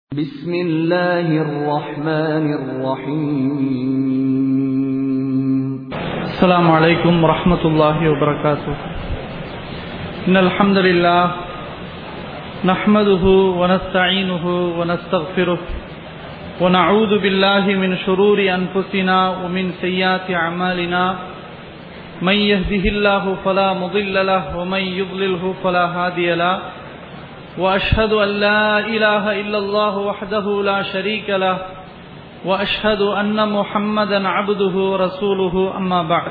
بسم الله الرحمن الرحيم السلام عليكم ورحمة الله وبركاته إن الحمد لله نحمده ونستعينه ونستغفره ونعوذ بالله من شرور أنفسنا ومن سيئات أعمالنا من يهده الله فلا مضل له ومن يضلله فلا هادي له وأشهد أن لا إله إلا الله وحده لا شريك له وأشهد أن محمدا عبده ورسوله أما بعد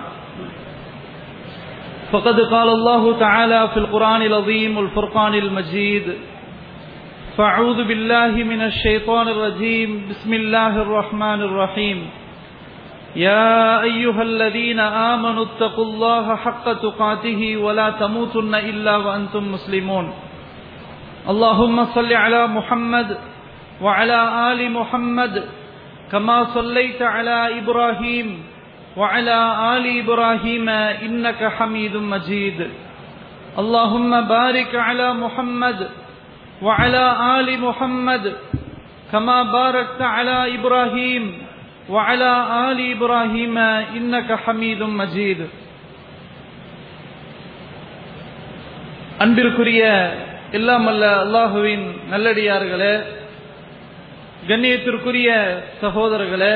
فقد قال الله تعالى في القرآن العظيم والفرقان المجيد فأعوذ بالله من الشيطان الرجيم بسم الله الرحمن الرحيم يا أيها الذين آمنوا اتقوا الله حق تقاته ولا تموتن إلا وأنتم مسلمون اللهم صل على محمد وعلى آل محمد كما صليت على إبراهيم وعلى آل إبراهيم إنك حميد مجيد اللهم بارك على محمد وعلى آل محمد كما باركت على إبراهيم وعلى آل إبراهيم إنك حميد مجيد அன்பிற்குரிய எல்லாம் அல்ல அல்லாஹுவின் நல்லடியார்களே கண்ணியத்திற்குரிய சகோதரர்களே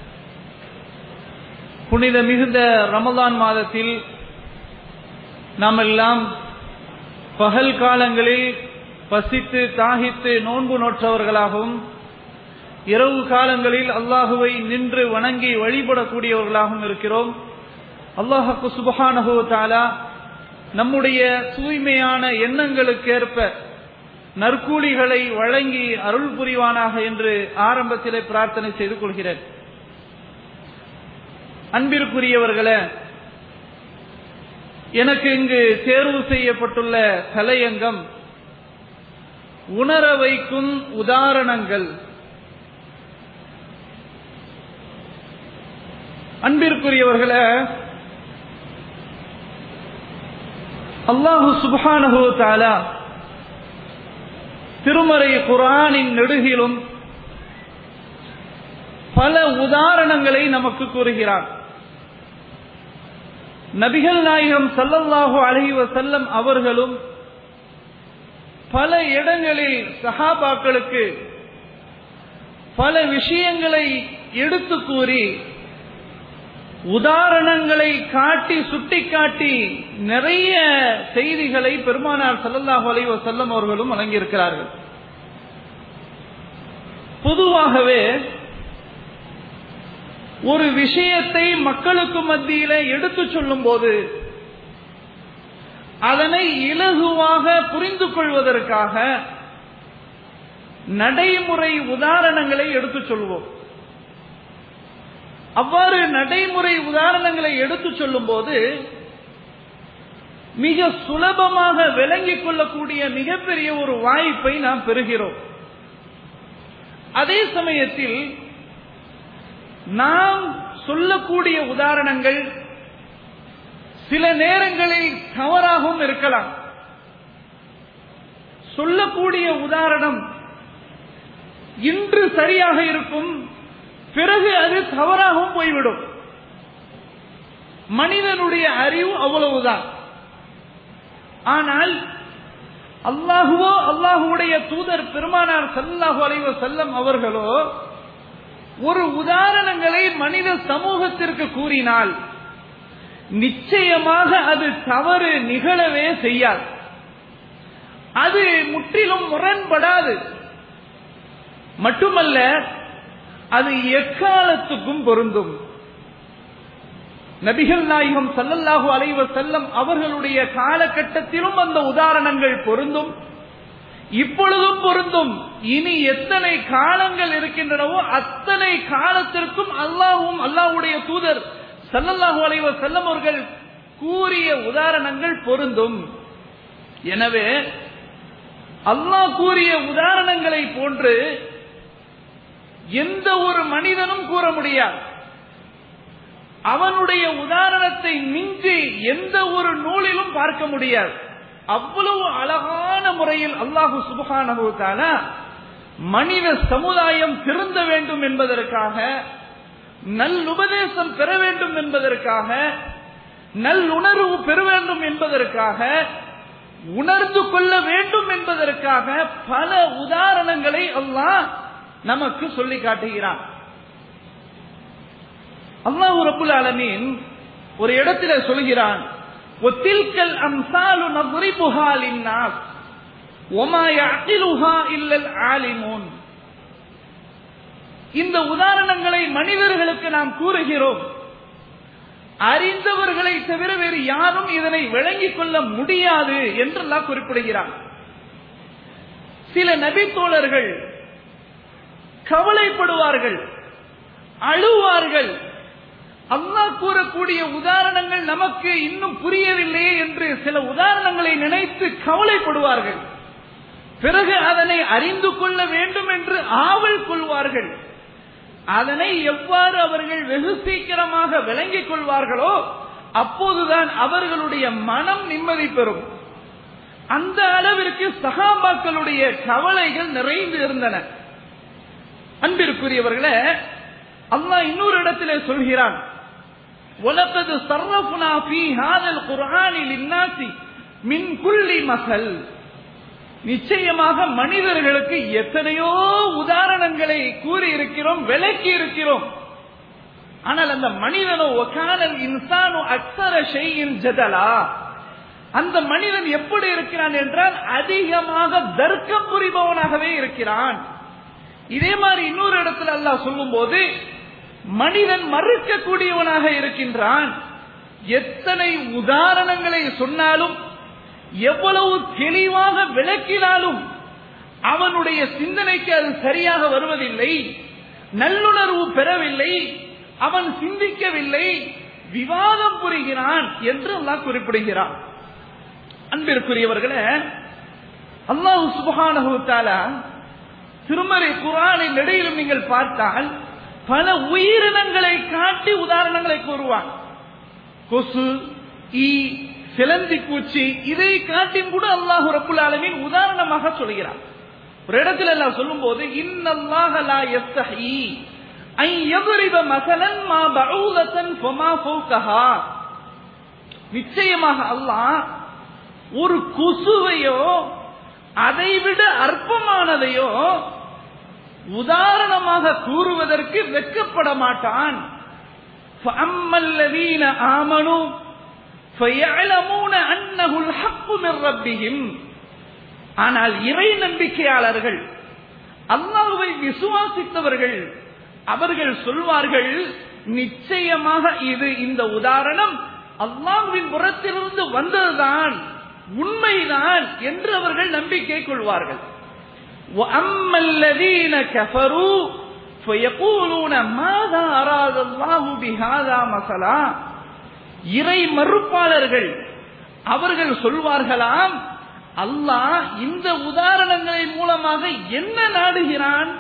புனித மிகுந்த ரமலான் மாதத்தில் நாம் எல்லாம் பகல் காலங்களில் பசித்து தாகித்து நோன்பு நோற்றவர்களாகவும் இரவு காலங்களில் அல்லாஹுவை நின்று வணங்கி வழிபடக்கூடியவர்களாகவும் இருக்கிறோம் அல்லாஹு சுபஹானஹு தாலா நம்முடைய தூய்மையான எண்ணங்களுக்கேற்ப நற்கூலிகளை வழங்கி அருள் புரிவானாக என்று ஆரம்பத்திலே பிரார்த்தனை செய்து கொள்கிறேன் அன்பிற்குரியவர்களே எனக்கு இங்கு தேர்வு செய்யப்பட்டுள்ள தலையங்கம் உணர வைக்கும் உதாரணங்கள் அன்பிற்குரியவர்களே அல்லாஹு சுபானஹு தாலா திருமறை குரானின் நெடுகிலும் பல உதாரணங்களை நமக்கு கூறுகிறார் நபிகள் நாயகம் சல்லல்லாஹு அலஹி வசல்லம் அவர்களும் பல இடங்களில் சஹாபாக்களுக்கு பல விஷயங்களை எடுத்து கூறி உதாரணங்களை காட்டி சுட்டிக்காட்டி நிறைய செய்திகளை பெருமானார் சல்லல்லாஹு அலைஹி வஸல்லம் அவர்களும் வழங்கியிருக்கிறார்கள் பொதுவாகவே ஒரு விஷயத்தை மக்களுக்கு மத்தியில எடுத்து சொல்லும் போது அதனை இலகுவாக புரிந்து கொள்வதற்காக நடைமுறை உதாரணங்களை எடுத்து சொல்வோம் அவ்வாறு நடைமுறை உதாரணங்களை எடுத்து சொல்லும் போது மிக சுலபமாக விளங்கிக் கொள்ளக்கூடிய மிகப்பெரிய ஒரு வாய்ப்பை நாம் பெறுகிறோம் அதே சமயத்தில் நாம் சொல்லக்கூடிய உதாரணங்கள் சில நேரங்களில் தவறாகவும் இருக்கலாம் சொல்லக்கூடிய உதாரணம் இன்று சரியாக இருக்கும் பிறகு அது தவறாகவும் போய்விடும் மனிதனுடைய அறிவு அவ்வளவுதான் ஆனால் அல்லாஹுவோ அல்லாஹுடைய தூதர் பெருமானார் சல்லாஹு அலைவ செல்லம் அவர்களோ ஒரு உதாரணங்களை மனித சமூகத்திற்கு கூறினால் நிச்சயமாக அது தவறு நிகழவே செய்யாது அது முற்றிலும் முரண்படாது மட்டுமல்ல அது எக்காலத்துக்கும் பொருந்தும் நபிகள் நாயகம் சல்லல்லாஹு அலைவ செல்லம் அவர்களுடைய காலகட்டத்திலும் அந்த உதாரணங்கள் பொருந்தும் இப்பொழுதும் பொருந்தும் இனி எத்தனை காலங்கள் இருக்கின்றனவோ அத்தனை காலத்திற்கும் அல்லாஹும் அல்லாஹுடைய தூதர் சல்லல்லாஹு அலைவ செல்லம் அவர்கள் கூறிய உதாரணங்கள் பொருந்தும் எனவே அல்லாஹ் கூறிய உதாரணங்களை போன்று எந்த ஒரு மனிதனும் கூற முடியாது அவனுடைய உதாரணத்தை மிஞ்சி எந்த ஒரு நூலிலும் பார்க்க முடியாது அவ்வளவு அழகான முறையில் அல்லாஹு சுபஹானஹு தஆலா மனித சமுதாயம் திருந்த வேண்டும் என்பதற்காக நல்லுபதேசம் பெற வேண்டும் என்பதற்காக நல்லுணர்வு பெற வேண்டும் என்பதற்காக உணர்ந்து கொள்ள வேண்டும் என்பதற்காக பல உதாரணங்களை அல்லாஹ் நமக்கு சொல்லி காட்டுகிறான் அல்லாஹ் ரபுல் ஆலமீன் ஒரு இடத்துல சொல்கிறான் ஒத்தில்கல் அம்சாலு நضربها للناس وما يعقلها الا العالمون இந்த உதாரணங்களை மனிதர்களுக்கு நாம் கூறுகிறோம் அறிந்தவர்களை தவிர வேறு யாரும் இதனை விளங்கிக் கொள்ள முடியாது என்று அல்லாஹ் குறிப்பிடுகிறான் சில நபி தோழர்கள் கவலைப்படுவார்கள் அழுவார்கள் அல்லாஹ் கூறக்கூடிய உதாரணங்கள் நமக்கு இன்னும் புரியவில்லையே என்று சில உதாரணங்களை நினைத்து கவலைப்படுவார்கள் பிறகு அதனை அறிந்து கொள்ள வேண்டும் என்று ஆவல் கொள்வார்கள் அதனை எவ்வாறு அவர்கள் வெகு சீக்கிரமாக விளங்கிக் கொள்வார்களோ அப்போதுதான் அவர்களுடைய மனம் நிம்மதி பெறும் அந்த அளவிற்கு சகாபாக்களுடைய கவலைகள் நிறைந்து இருந்தன அன்பிற்குரியவர்களே அல்லாஹ் இன்னொரு இடத்திலே சொல்கிறான் உலகது சர்வபுனா பி ஹாதல் குர்ஆனி லின்னாசி மின் குல்லி மசல் நிச்சயமாக மனிதர்களுக்கு எத்தனையோ உதாரணங்களை கூறி இருக்கிறோம் விளக்கி இருக்கிறோம் ஆனால் அந்த மனிதனோ ஒகானல் இன்சானோ அக்சர ஷெய்யின் ஜதலா அந்த மனிதன் எப்படி இருக்கிறான் என்றால் அதிகமாக தர்க்கம் புரிபவனாகவே இருக்கிறான் இதே மாதிரி இன்னொரு இடத்துல அல்லாஹ் சொல்லும் போது மனிதன் மறுக்கக்கூடியவனாக இருக்கின்றான் எத்தனை உதாரணங்களை சொன்னாலும் எவ்வளவு தெளிவாக விளக்கினாலும் அவனுடைய சிந்தனைக்கு அது சரியாக வருவதில்லை நல்லுணர்வு பெறவில்லை அவன் சிந்திக்கவில்லை விவாதம் புரிகிறான் என்று அல்லாஹ் குறிப்பிடுகிறான் அன்பிற்குரியவர்களே அல்லாஹு சுபஹானஹு தஆலா திருமறை குரானின் இடையிலும் நீங்கள் பார்த்தால் பல உயிரினங்களை காட்டி உதாரணங்களை கூறுவான் கொசு ஈ சிலந்தி பூச்சி இதை காட்டியும் கூட அல்லாஹு ரப்புல் ஆலமீன் உதாரணமாக சொல்கிறான் ஒரு இடத்துல எல்லாம் சொல்லும் போது இன்னல்லாஹ லா யஸ்தஹி ஐ யضرب مثلا ما بعوضة فما فوقها நிச்சயமாக அல்லாஹ் ஒரு கொசுவையோ அதைவிட அற்பமானதையோ உதாரணமாக கூறுவதற்கு வெட்கப்பட மாட்டான் فَأَمَّا الَّذِينَ آمَنُوا فَيَعْلَمُونَ أَنَّهُ الْحَقُّ مِنْ رَبِّهِمْ ஆனால் இறை நம்பிக்கையாளர்கள் அல்லாஹ்வை விசுவாசித்தவர்கள் அவர்கள் சொல்வார்கள் நிச்சயமாக இது இந்த உதாரணம் அல்லாஹ்வின் புறத்திலிருந்து வந்ததுதான் உண்மைதான் என்று அவர்கள் நம்பிக்கை கொள்வார்கள் وَأَمَّا الَّذِينَ كَفَرُوا فَيَقُولُونَ مَاذَا أَرَادَ اللَّهُ بِهَذَا مَثَلًا இறை மறுப்பாளர்கள் அவர்கள் சொல்வார்களாம் அல்லாஹ் இந்த உதாரணங்களின் மூலமாக என்ன நாடுகிறான்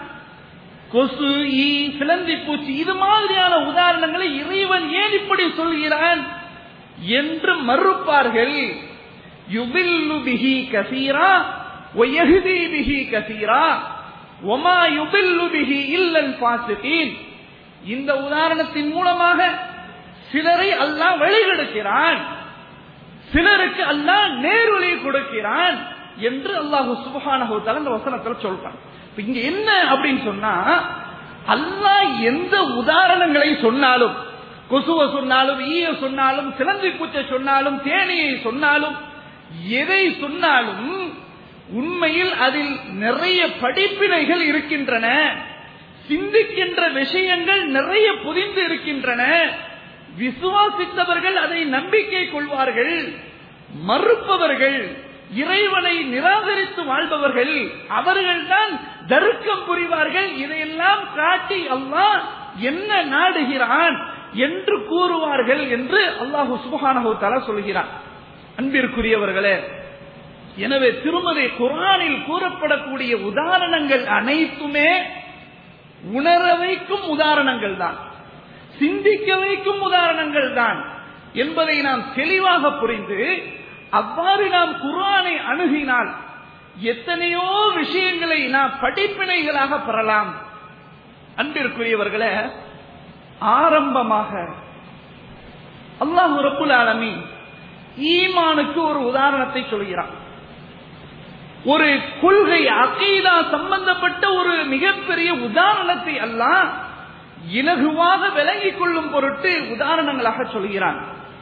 கொசு ஈ சிலந்தி பூச்சி இது மாதிரியான உதாரணங்களை இறைவன் ஏன் இப்படி சொல்கிறான் என்று மறுப்பார்கள் யுபில்லு பிஹி கசீரா ஒயஹ்தி பிஹி கசீரா ஒமா யுபில்லு பிஹி இல்லல் பாசிதீன் இந்த உதாரணத்தின் மூலமாக சிலரை அல்லாஹ் வழிகெடுக்கிறான் சிலருக்கு அல்லாஹ் நேர்வழி கொடுக்கிறான் என்று அல்லாஹு சுபஹானஹு தஆலா இந்த வசனத்தில் சொல்றான் இப்ப இங்க என்ன அப்படின்னு சொன்னா அல்லாஹ் எந்த உதாரணங்களை சொன்னாலும் கொசுவை சொன்னாலும் ஈய சொன்னாலும் சிலந்தி பூச்சை சொன்னாலும் தேனியை சொன்னாலும் எதை சொன்னாலும் உண்மையில் அதில் நிறைய படிப்பினைகள் இருக்கின்றன சிந்திக்கின்ற விஷயங்கள் நிறைய புதிந்து இருக்கின்றன விசுவாசித்தவர்கள் அதை நம்பிக்கை கொள்வார்கள் மறுப்பவர்கள் இறைவனை நிராகரித்து வாழ்பவர்கள் அவர்கள்தான் தருக்கம் புரிவார்கள் இதையெல்லாம் காட்டி அல்லாஹ் என்ன நாடுகிறான் என்று கூறுவார்கள் என்று அல்லாஹு சுபஹானஹு தஆலா சொல்கிறான் அன்பிற்குரியவர்களே எனவே திருமதி குரானில் கூறப்படக்கூடிய உதாரணங்கள் அனைத்துமே உணர வைக்கும் உதாரணங்கள் தான் சிந்திக்க வைக்கும் உதாரணங்கள் தான் என்பதை நாம் தெளிவாக புரிந்து அவ்வாறு நாம் குரானை அணுகினால் எத்தனையோ விஷயங்களை நாம் படிப்பினைகளாக பெறலாம் அன்பிற்குரியவர்களே ஆரம்பமாக அல்லாஹ் ரப்புல் ஆலமீன் ஈமானுக்கு ஒரு உதாரணத்தை சொல்கிறான் ஒரு கொள்கை அகீதா சம்பந்தப்பட்ட ஒரு மிகப்பெரிய உதாரணத்தை அல்லாஹ் இலகுவாக விளங்கிக் கொள்ளும் பொருட்டு உதாரணங்களாக சொல்கிறான்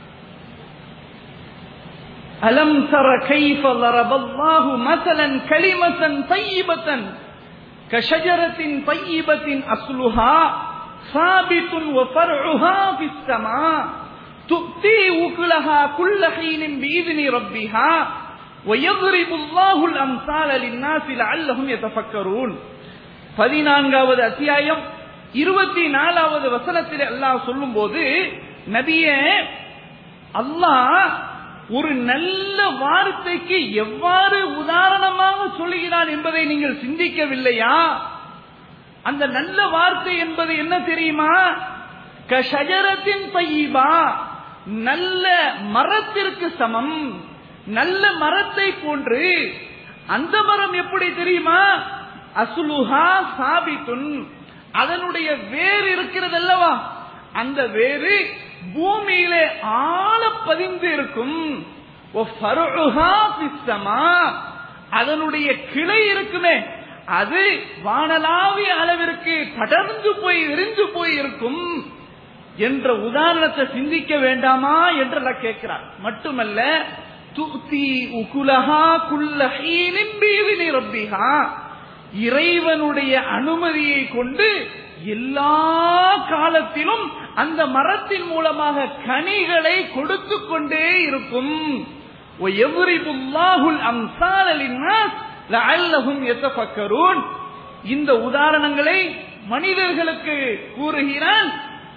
அலம் தர கைஃப ضرب الله مثلا كلمة طيبة كشجرة طيبة أصلها ثابت وفرعها في السماء تؤتي أكلها كل حين بإذن ربها ويضرب الله الأمثال للناس لعلهم يتفكرون பதினான்காவது அத்தியாயம் இருபத்தி நாலாவது வசனத்தில் அல்லாஹ் சொல்லும் போது நபியே அல்லாஹ் ஒரு நல்ல வார்த்தைக்கு எவ்வாறு உதாரணமாக சொல்லுகிறான் என்பதை நீங்கள் சிந்திக்கவில்லையா அந்த நல்ல வார்த்தை என்பது என்ன தெரியுமா கஷஜரத்தின் பையீபா நல்ல மரத்திற்கு சமம் நல்ல மரத்தை போன்று அந்த மரம் எப்படி தெரியுமா அசுலுஹா சாபித்துன் அதனுடைய வேர் இருக்கிறது அல்லவா அந்த வேறு பூமியிலே ஆழ பதிந்து இருக்கும் அதனுடைய கிளை இருக்குமே அது வானலாவிய அளவிற்கு படர்ந்து போய் எரிந்து போய் இருக்கும் என்ற உதாரணத்தை சிந்திக்க வேண்டாமா என்று நான் கேட்கிறார் மட்டுமல்ல துத்தி உகுலஹா குல்லஹீனின் பீவினி ரப்பிஹா இறைவனுடைய அனுமதியை கொண்டு எல்லா காலத்திலும் அந்த மரத்தின் மூலமாக கனிகளை கொடுத்து கொண்டே இருக்கும் இந்த உதாரணங்களை மனிதர்களுக்கு கூறுகிறான்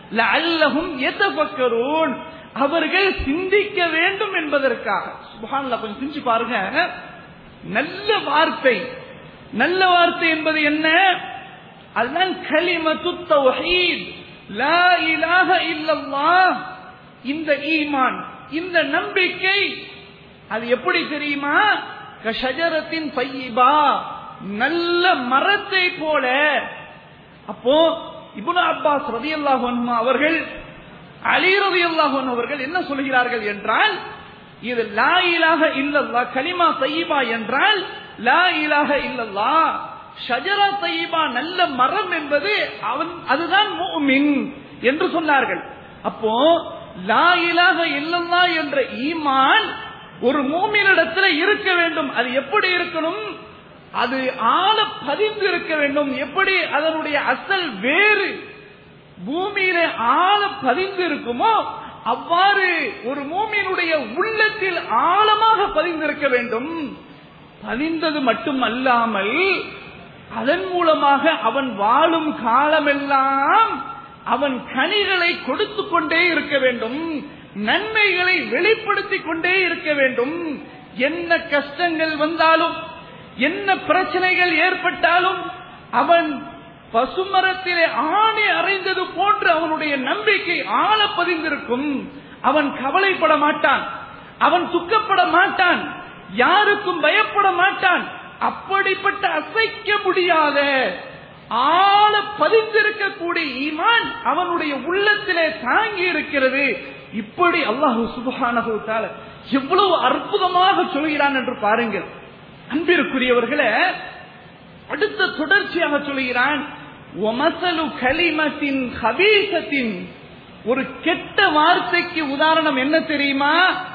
அவர்கள் சிந்திக்க வேண்டும் என்பதற்காக சுபான்ல கொஞ்சம் சிந்திச்சு பாருங்க நல்ல வார்த்தை நல்ல வார்த்தை என்பது என்ன அதுதான் கலிமத்து தௌஹீத் லா இலாஹ இல்லல்லாஹ் இந்த ஈமான் இந்த நம்பிக்கை அது எப்படி தெரியுமா கஷஜரத்தின் பையிபா நல்ல மரத்தை போல அப்போ இபுன அப்பாஸ் ரதி அல்லாஹ் அவர்கள் அலி ரதி அல்லாஹ் அவர்கள் என்ன சொல்கிறார்கள் என்றால் இது லா இலாக இல்லல்லா கலிமா தையீபா என்றால் லா இலாக இல்லல்லா ஷஜரா தையீபா நல்ல மரம் என்பது அவன் அதுதான் மூமின் என்று சொன்னார்கள் அப்போ லா இலாக இல்லல்லா என்ற ஈமான் ஒரு மூமினிடத்துல இருக்க வேண்டும் அது எப்படி இருக்கணும் அது ஆழ பதிந்து இருக்க வேண்டும் எப்படி அதனுடைய அசல் வேறு பூமியிலே ஆழ பதிந்து இருக்குமோ அவ்வாறு ஒரு மூமியினுடைய உள்ளத்தில் ஆழமாக பதிந்திருக்க வேண்டும் பதிந்தது மட்டும் அல்லாமல் அதன் மூலமாக அவன் வாழும் காலமெல்லாம் அவன் கனிகளை கொடுத்து கொண்டே இருக்க வேண்டும் நன்மைகளை வெளிப்படுத்திக் கொண்டே இருக்க வேண்டும் என்ன கஷ்டங்கள் வந்தாலும் என்ன பிரச்சனைகள் ஏற்பட்டாலும் அவன் பசுமரத்திலே ஆணை அறைந்தது போன்று அவனுடைய நம்பிக்கை ஆழ பதிந்திருக்கும் அவன் கவலைப்பட மாட்டான் அவன் துக்கப்பட மாட்டான் யாருக்கும் பயப்பட மாட்டான் அப்படிப்பட்ட அசைக்க முடியாத ஆழ பதிந்திருக்கக்கூடிய ஈமான் அவனுடைய உள்ளத்திலே தாங்கி இருக்கிறது இப்படி அல்லாஹு சுபஹானஹு எவ்வளவு அற்புதமாக சொல்கிறான் என்று பாருங்கள் அன்பிற்குரியவர்களே அடுத்த தொடர்ச்சியாக சொல்கிறான் ஒமசலு கலிமத்தின் ஹபீசத்தின் ஒரு கெட்ட வார்த்தைக்கு உதாரணம் என்ன தெரியுமா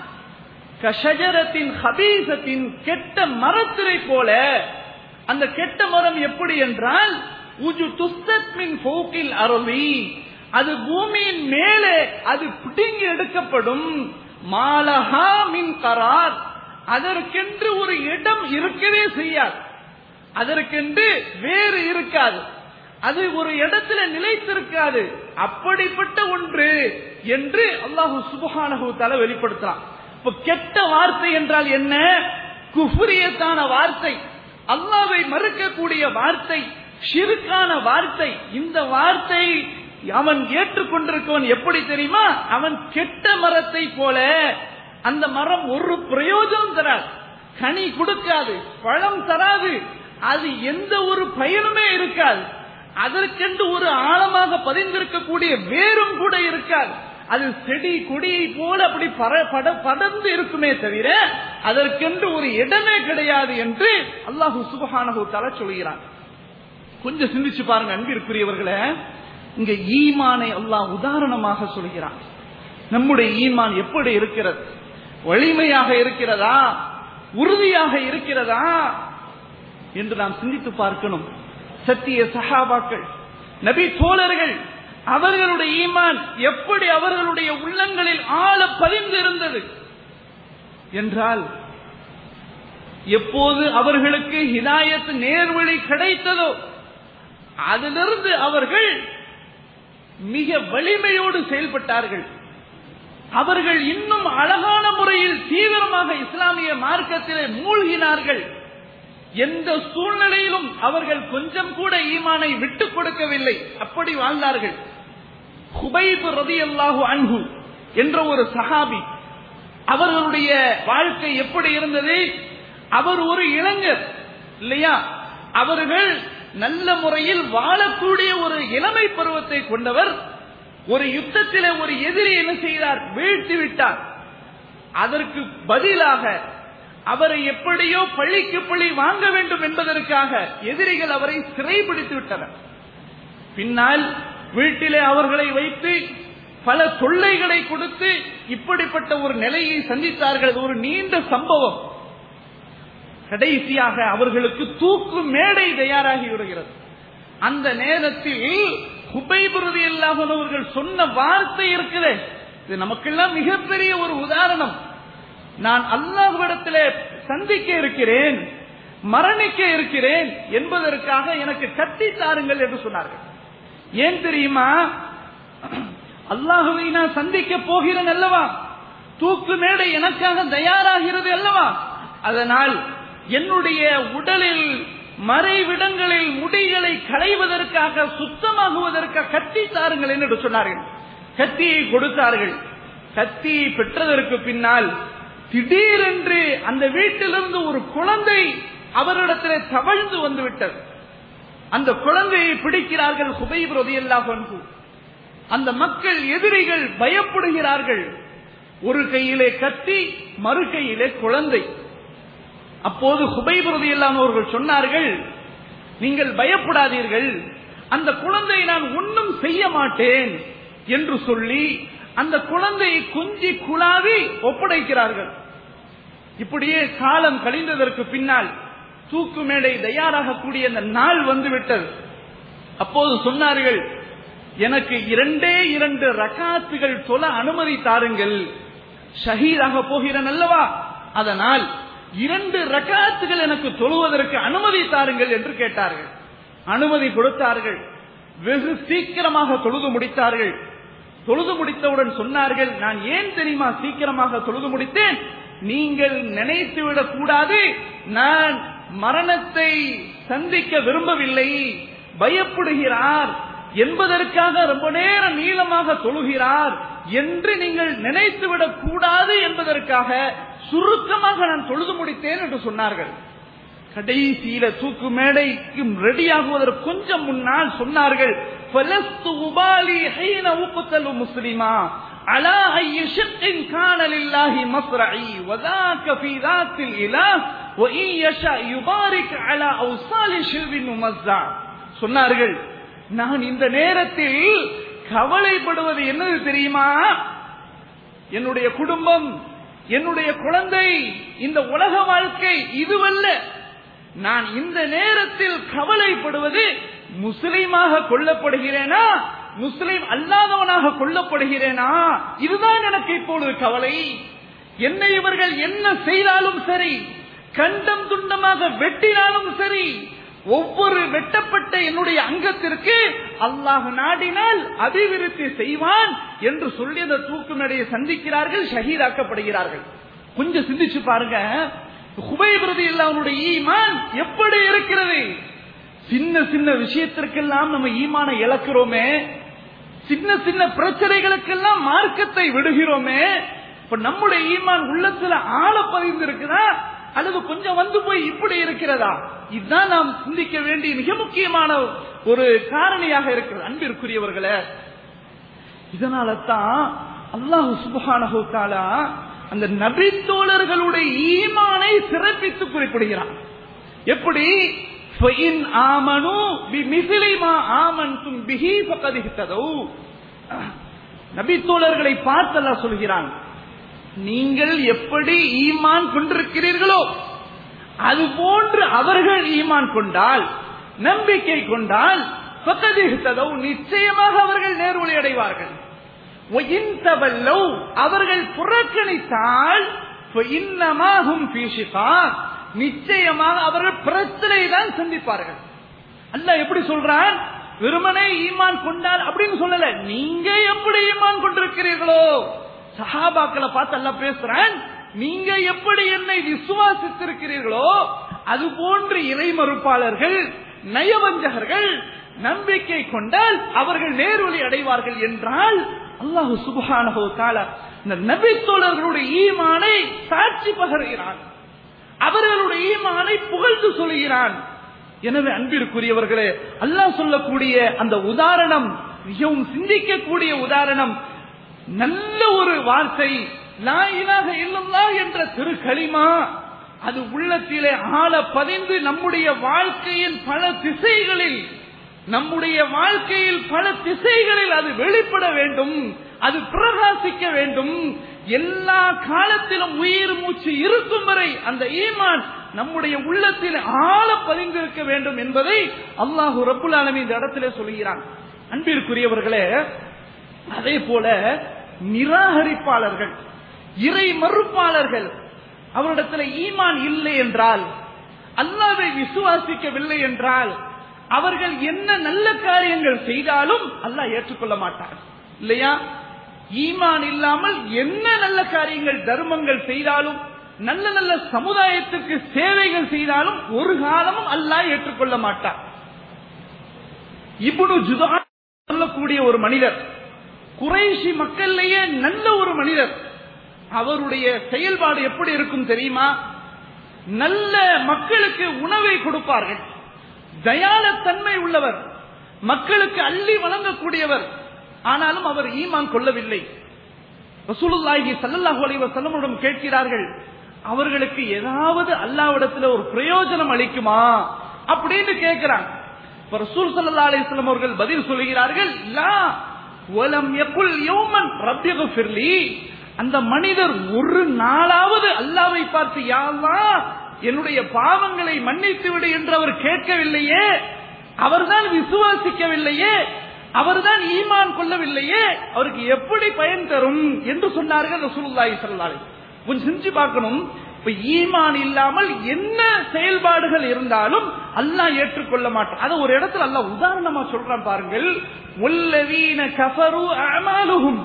கஷஜரத்தின் ஹபீசத்தின் கெட்ட மரத்தினை போல அந்த கெட்ட மரம் எப்படி என்றால் உஜு துஸ்தத்மின் போக்கில் அருளி அது பூமியின் மேலே அது பிடுங்கி எடுக்கப்படும் மாலஹா மின் கரார் அதற்கென்று ஒரு இடம் இருக்கவே செய்யாது அதற்கென்று வேறு இருக்காது அது ஒரு இடத்துல நிலைத்திருக்காது அப்படிப்பட்ட ஒன்று என்று அல்லாஹு சுபஹானஹு தலை வெளிப்படுத்தலாம் இப்ப கெட்ட வார்த்தை என்றால் என்ன குஃபுரியத்தான வார்த்தை அல்லாவை மறுக்கக்கூடிய வார்த்தை ஷிருக்கான வார்த்தை இந்த வார்த்தை அவன் ஏற்றுக்கொண்டிருக்கவன் எப்படி தெரியுமா அவன் கெட்ட மரத்தை போல அந்த மரம் ஒரு பிரயோஜனம் தராது கனி கொடுக்காது பழம் தராது அது எந்த ஒரு பயனுமே இருக்காது அதற்கென்று ஒரு ஆழமாக பதிந்திருக்கக்கூடிய வேரும் கூட இருக்காது அது செடி கொடியை போல அப்படி பர- பட- படர்ந்து இருக்குமே தவிர அதற்கென்று ஒரு இடமே கிடையாது என்று அல்லாஹு சுபஹானஹு தஆலா சொல்கிறான் கொஞ்சம் சிந்திச்சு பாருங்க அன்பிற்குரியவர்களே இங்க ஈமானை அல்லாஹ் உதாரணமாக சொல்கிறான் நம்முடைய ஈமான் எப்படி இருக்கிறது வலிமையாக இருக்கிறதா உறுதியாக இருக்கிறதா என்று நாம் சிந்தித்து பார்க்கணும் சத்திய சஹாபாக்கள் நபி தோழர்கள் அவர்களுடைய ஈமான் எப்படி அவர்களுடைய உள்ளங்களில் ஆழ பதிந்து இருந்தது என்றால் எப்போது அவர்களுக்கு ஹிதாயத் நேர்வழி கிடைத்ததோ அதிலிருந்து அவர்கள் மிக வலிமையோடு செயல்பட்டார்கள் அவர்கள் இன்னும் அழகான முறையில் தீவிரமாக இஸ்லாமிய மார்க்கத்திலே மூழ்கினார்கள் எந்த சூழ்நிலையிலும் அவர்கள் கொஞ்சம் கூட ஈமானை விட்டுக் கொடுக்கவில்லை அப்படி வாழ்ந்தார்கள் ஹுபைப் ரதியல்லாஹு அன்ஹு என்ற ஒரு சஹாபி அவர்களுடைய வாழ்க்கை எப்படி இருந்தது அவர் ஒரு இளைஞர் இல்லையா அவர்கள் நல்ல முறையில் வாழக்கூடிய ஒரு இளமை பருவத்தை கொண்டவர் ஒரு யுத்தத்திலே ஒரு எதிரி என்ன செய்தார் வீழ்த்தி விட்டார் அதற்கு பதிலாக அவரை எப்படியோ பழிக்கு பழி வாங்க வேண்டும் என்பதற்காக எதிரிகள் அவரை சிறைபிடித்து விட்டனர் பின்னால் வீட்டிலே அவர்களை வைத்து பல தொல்லைகளை கொடுத்து இப்படிப்பட்ட ஒரு நிலையை சந்தித்தார்கள் அது ஒரு நீண்ட சம்பவம் கடைசியாக அவர்களுக்கு தூக்கு மேடை தயாராகி விடுகிறது அந்த நேரத்தில் குபைபுரதி இல்லாதவர்கள் சொன்ன வார்த்தை இருக்குது இது நமக்கெல்லாம் மிகப்பெரிய ஒரு உதாரணம் நான் அல்லாஹ்விடத்திலே சந்திக்க இருக்கிறேன் மரணிக்க இருக்கிறேன் என்பதற்காக எனக்கு கத்தி தாருங்கள் என்று சொன்னார்கள் ஏன் தெரியுமா அல்லாஹுவை நான் சந்திக்க போகிறேன் அல்லவா தூக்கு மேடை எனக்காக தயாராகிறது அல்லவா அதனால் என்னுடைய உடலில் மறைவிடங்களில் முடிகளை களைவதற்காக சுத்தமாகுவதற்காக கத்தி தாருங்கள் என்று சொன்னார்கள் கத்தியை கொடுத்தார்கள் கத்தியை பெற்றதற்கு பின்னால் திடீரென்று அந்த வீட்டிலிருந்து ஒரு குழந்தை அவரிடத்திலே தவழ்ந்து வந்து விட்டது அந்த குழந்தையை பிடிக்கிறார்கள் ஹுபைப் ரதியல்லாஹு அன்ஹு அந்த மக்கள் எதிரிகள் பயப்படுகிறார்கள் ஒரு கையிலே கத்தி மறு கையிலே குழந்தை அப்போது ஹுபைப் ரதியல்லாஹு அவர்கள் சொன்னார்கள் நீங்கள் பயப்படாதீர்கள் அந்த குழந்தையை நான் ஒன்றும் செய்ய மாட்டேன் என்று சொல்லி அந்த குழந்தையை குஞ்சி குழாவி ஒப்படைக்கிறார்கள் இப்படியே காலம் கழிந்ததற்கு பின்னால் தூக்கு மேடை தயாராகக்கூடிய அந்த நாள் வந்துவிட்டது அப்போது சொன்னார்கள் எனக்கு இரண்டே இரண்டு ரகாத்துகள் தொல அனுமதி தாருங்கள் ஷஹீதாக போகிறேன் அல்லவா அதனால் இரண்டு ரகாத்துகள் எனக்கு தொழுவதற்கு அனுமதி தாருங்கள் என்று கேட்டார்கள் அனுமதி கொடுத்தார்கள் வெகு சீக்கிரமாக தொழுது முடித்தார்கள் தொழுது முடித்தவுடன் சொன்னார்கள் நான் ஏன் தெரியுமா சீக்கிரமாக தொழுது முடித்தேன் நீங்கள் நினைத்துவிடக் கூடாது நான் மரணத்தை சந்திக்க விரும்பவில்லை பயப்படுகிறார் என்பதற்காக ரொம்ப நேரம் நீளமாக தொழுகிறார் என்று நீங்கள் நினைத்துவிடக் கூடாது என்பதற்காக சுருக்கமாக நான் தொழுது முடித்தேன் என்று சொன்னார்கள் கடைசியில தூக்கு மேடைக்கும் ரெடியாகுவதற்கு கொஞ்சம் முன்னால் சொன்னார்கள் فَلَسْتُ أُبَالِي حِينَ أُقْتَلُ مُسْلِمًا على أي شق كان لله مصرعي وذاك في ذات الإله وإن يشاء يبارك على أوصال شرب ممزع சொன்னார்கள் நான் இந்த நேரத்தில் கவலைப்படுவது என்னது தெரியுமா என்னுடைய குடும்பம் என்னுடைய குழந்தை இந்த உலக வாழ்க்கை இதுவல்ல நான் இந்த நேரத்தில் கவலைப்படுவது முஸ்லீமாக கொல்லப்படுகிறேனா முஸ்லீம் அல்லாதவனாக கொல்லப்படுகிறேனா இதுதான் எனக்கு இப்பொழுது கவலை என்னை இவர்கள் என்ன செய்தாலும் சரி கண்டம் துண்டமாக வெட்டினாலும் சரி ஒவ்வொரு வெட்டப்பட்ட என்னுடைய அங்கத்திற்கு அல்லாஹ் நாடினால் அபிவிருத்தி செய்வான் என்று சொல்லி அந்த தூக்கு நடையை சந்திக்கிறார்கள் ஷஹீதாக்கப்படுகிறார்கள் கொஞ்சம் சிந்திச்சு பாருங்க குபைபிரதி அவனுடைய ஈமான் எப்படி இருக்கிறது சின்ன சின்ன விஷயத்திற்கெல்லாம் நம்ம ஈமானை இழக்கிறோமே சின்ன சின்ன பிரச்சனைகளுக்கெல்லாம் மார்க்கத்தை விடுகிறோமே இப்ப நம்முடைய ஈமான் உள்ளத்துல ஆழ பதிந்து இருக்குதா அல்லது கொஞ்சம் வந்து போய் இப்படி இருக்கிறதா இதுதான் நாம் சிந்திக்க வேண்டிய மிக முக்கியமான ஒரு காரணியாக இருக்கிறது அன்பிற்குரியவர்களே இதனால தான் அல்லாஹு சுபஹானஹு தஆலா அந்த நபி தோழர்களுடைய ஈமானை சிறப்பித்து குறிப்பிடுகிறான் எப்படி فَإِنْ آمَنُوا بِمِثْلِ مَا آمَنْتُمْ بِهِ فَقَدِ اهْتَدَوْا நபி தோழர்களை பார்த்து அல்லாஹ் சொல்கிறான் நீங்கள் எப்படி ஈமான் கொண்டிருக்கிறீர்களோ அது போன்று அவர்கள் ஈமான் கொண்டால் நம்பிக்கை கொண்டால் فَقَدِ اهْتَدَوْا நிச்சயமாக அவர்கள் நேர்வழி அடைவார்கள் وَإِنْ تَوَلَّوْا அவர்கள் புறக்கணித்தால் فَإِنَّمَا هُمْ فِي شِقَاقٍ நிச்சயமாக அவர்கள் பிரச்சனை தான் சந்திப்பார்கள் அல்லாஹ் எப்படி சொல்றான் வெறுமனே ஈமான் கொண்டால் அப்படின்னு சொல்லல நீங்க எப்படி ஈமான் கொண்டிருக்கிறீர்களோ சஹாபாக்களை பார்த்து அல்லாஹ் பேசுறான் நீங்க எப்படி என்னை விசுவாசித்திருக்கிறீர்களோ அது போன்று இறை மறுப்பாளர்கள் நயவஞ்சகர்கள் நம்பிக்கை கொண்டால் அவர்கள் நேர்வழி அடைவார்கள் என்றால் அல்லாஹு சுபஹானஹு தஆலா இந்த நபி தோழர்களுடைய ஈமானை சாட்சி பகர்கிறான் அவர்களுடைய ஈமானை புகழ்ந்து சொல்கிறான் எனவே அன்பிற்குரியவர்களே அல்லாஹ் சொல்லக்கூடிய அந்த உதாரணம் மிகவும் சிந்திக்கக்கூடிய உதாரணம் நல்ல ஒரு வார்த்தை லா இலாஹ இல்லல்லாஹ் என்ற திருக்களிமா அது உள்ளத்திலே ஆழ பதிந்து நம்முடைய வாழ்க்கையின் பல திசைகளில் நம்முடைய வாழ்க்கையில் பல திசைகளில் அது வெளிப்பட வேண்டும் அது பிரகாசிக்க வேண்டும் எல்லா காலத்திலும் உயிர் மூச்சு இருக்கும் வரை அந்த ஈமான் நம்முடைய உள்ளத்தில் ஆழ பதிந்திருக்க வேண்டும் என்பதை அல்லாஹு ரப்புல் ஆலமீன் இந்த இடத்திலே சொல்கிறான் அன்பிற்குரியவர்களே அதே போல நிராகரிப்பாளர்கள் இறை மறுப்பாளர்கள் அவரிடத்தில் ஈமான் இல்லை என்றால் அல்லாவை விசுவாசிக்கவில்லை என்றால் அவர்கள் என்ன நல்ல காரியங்கள் செய்தாலும் அல்லாஹ் ஏற்றுக்கொள்ள மாட்டார் இல்லையா ஈமான் இல்லாமல் என்ன நல்ல காரியங்கள் தர்மங்கள் செய்தாலும் நல்ல நல்ல சமுதாயத்துக்கு சேவைகள் செய்தாலும் ஒரு காலமும் அல்லாஹ் ஏற்றுக்கொள்ள மாட்டார் இப்னு ஜுதா சொல்லக்கூடிய ஒரு மனிதர் குறைஷி மக்களிலேயே நல்ல ஒரு மனிதர் அவருடைய செயல்பாடு எப்படி இருக்கும் தெரியுமா நல்ல மக்களுக்கு உணவை கொடுப்பார்கள் தயாளத்தன்மை உள்ளவர் மக்களுக்கு அள்ளி வழங்கக்கூடியவர் ஆனாலும் அவர் ஈமான் கொள்ளவில்லை ரசூலுல்லாஹி ஸல்லல்லாஹு அலைஹி வஸல்லமிடம் கேட்கிறார்கள் அவர்களுக்கு ஏதாவது அல்லாஹ்விடத்தில் ஒரு பிரயோஜனம் அளிக்குமா அப்படின்னு கேட்கிறாங்க இப்ப ரசூல் ஸல்லல்லாஹு அலைஹி வஸல்லம் அவர்கள் பதில் சொல்கிறார்கள் லா வலம் யகுல் யௌமன் ரப்பிக்ஃபிர்லி அந்த மனிதர் ஒரு நாளாவது அல்லாவை பார்த்து யா அல்லாஹ் என்னுடைய பாவங்களை மன்னித்து விடு என்று அவர் கேட்கவில்லையே அவர்தான் விசுவாசிக்கவில்லையே அவர்தான் ஈமான் கொள்ளவில்லையே அவருக்கு எப்படி பயன் தரும் என்று சொன்னார்கள் ரசூலுல்லாஹி ஸல்லல்லாஹு அலைஹி கொஞ்சம் செஞ்சு பார்க்கணும் இப்ப ஈமான் இல்லாமல் என்ன செயல்பாடுகள் இருந்தாலும் அல்லாஹ் ஏற்றுக்கொள்ள மாட்டான் அதை ஒரு இடத்துல அல்லாஹ் உதாரணமா சொல்றான் பாருங்கள் உல்லவீன கஃபரு அமாலுஹும்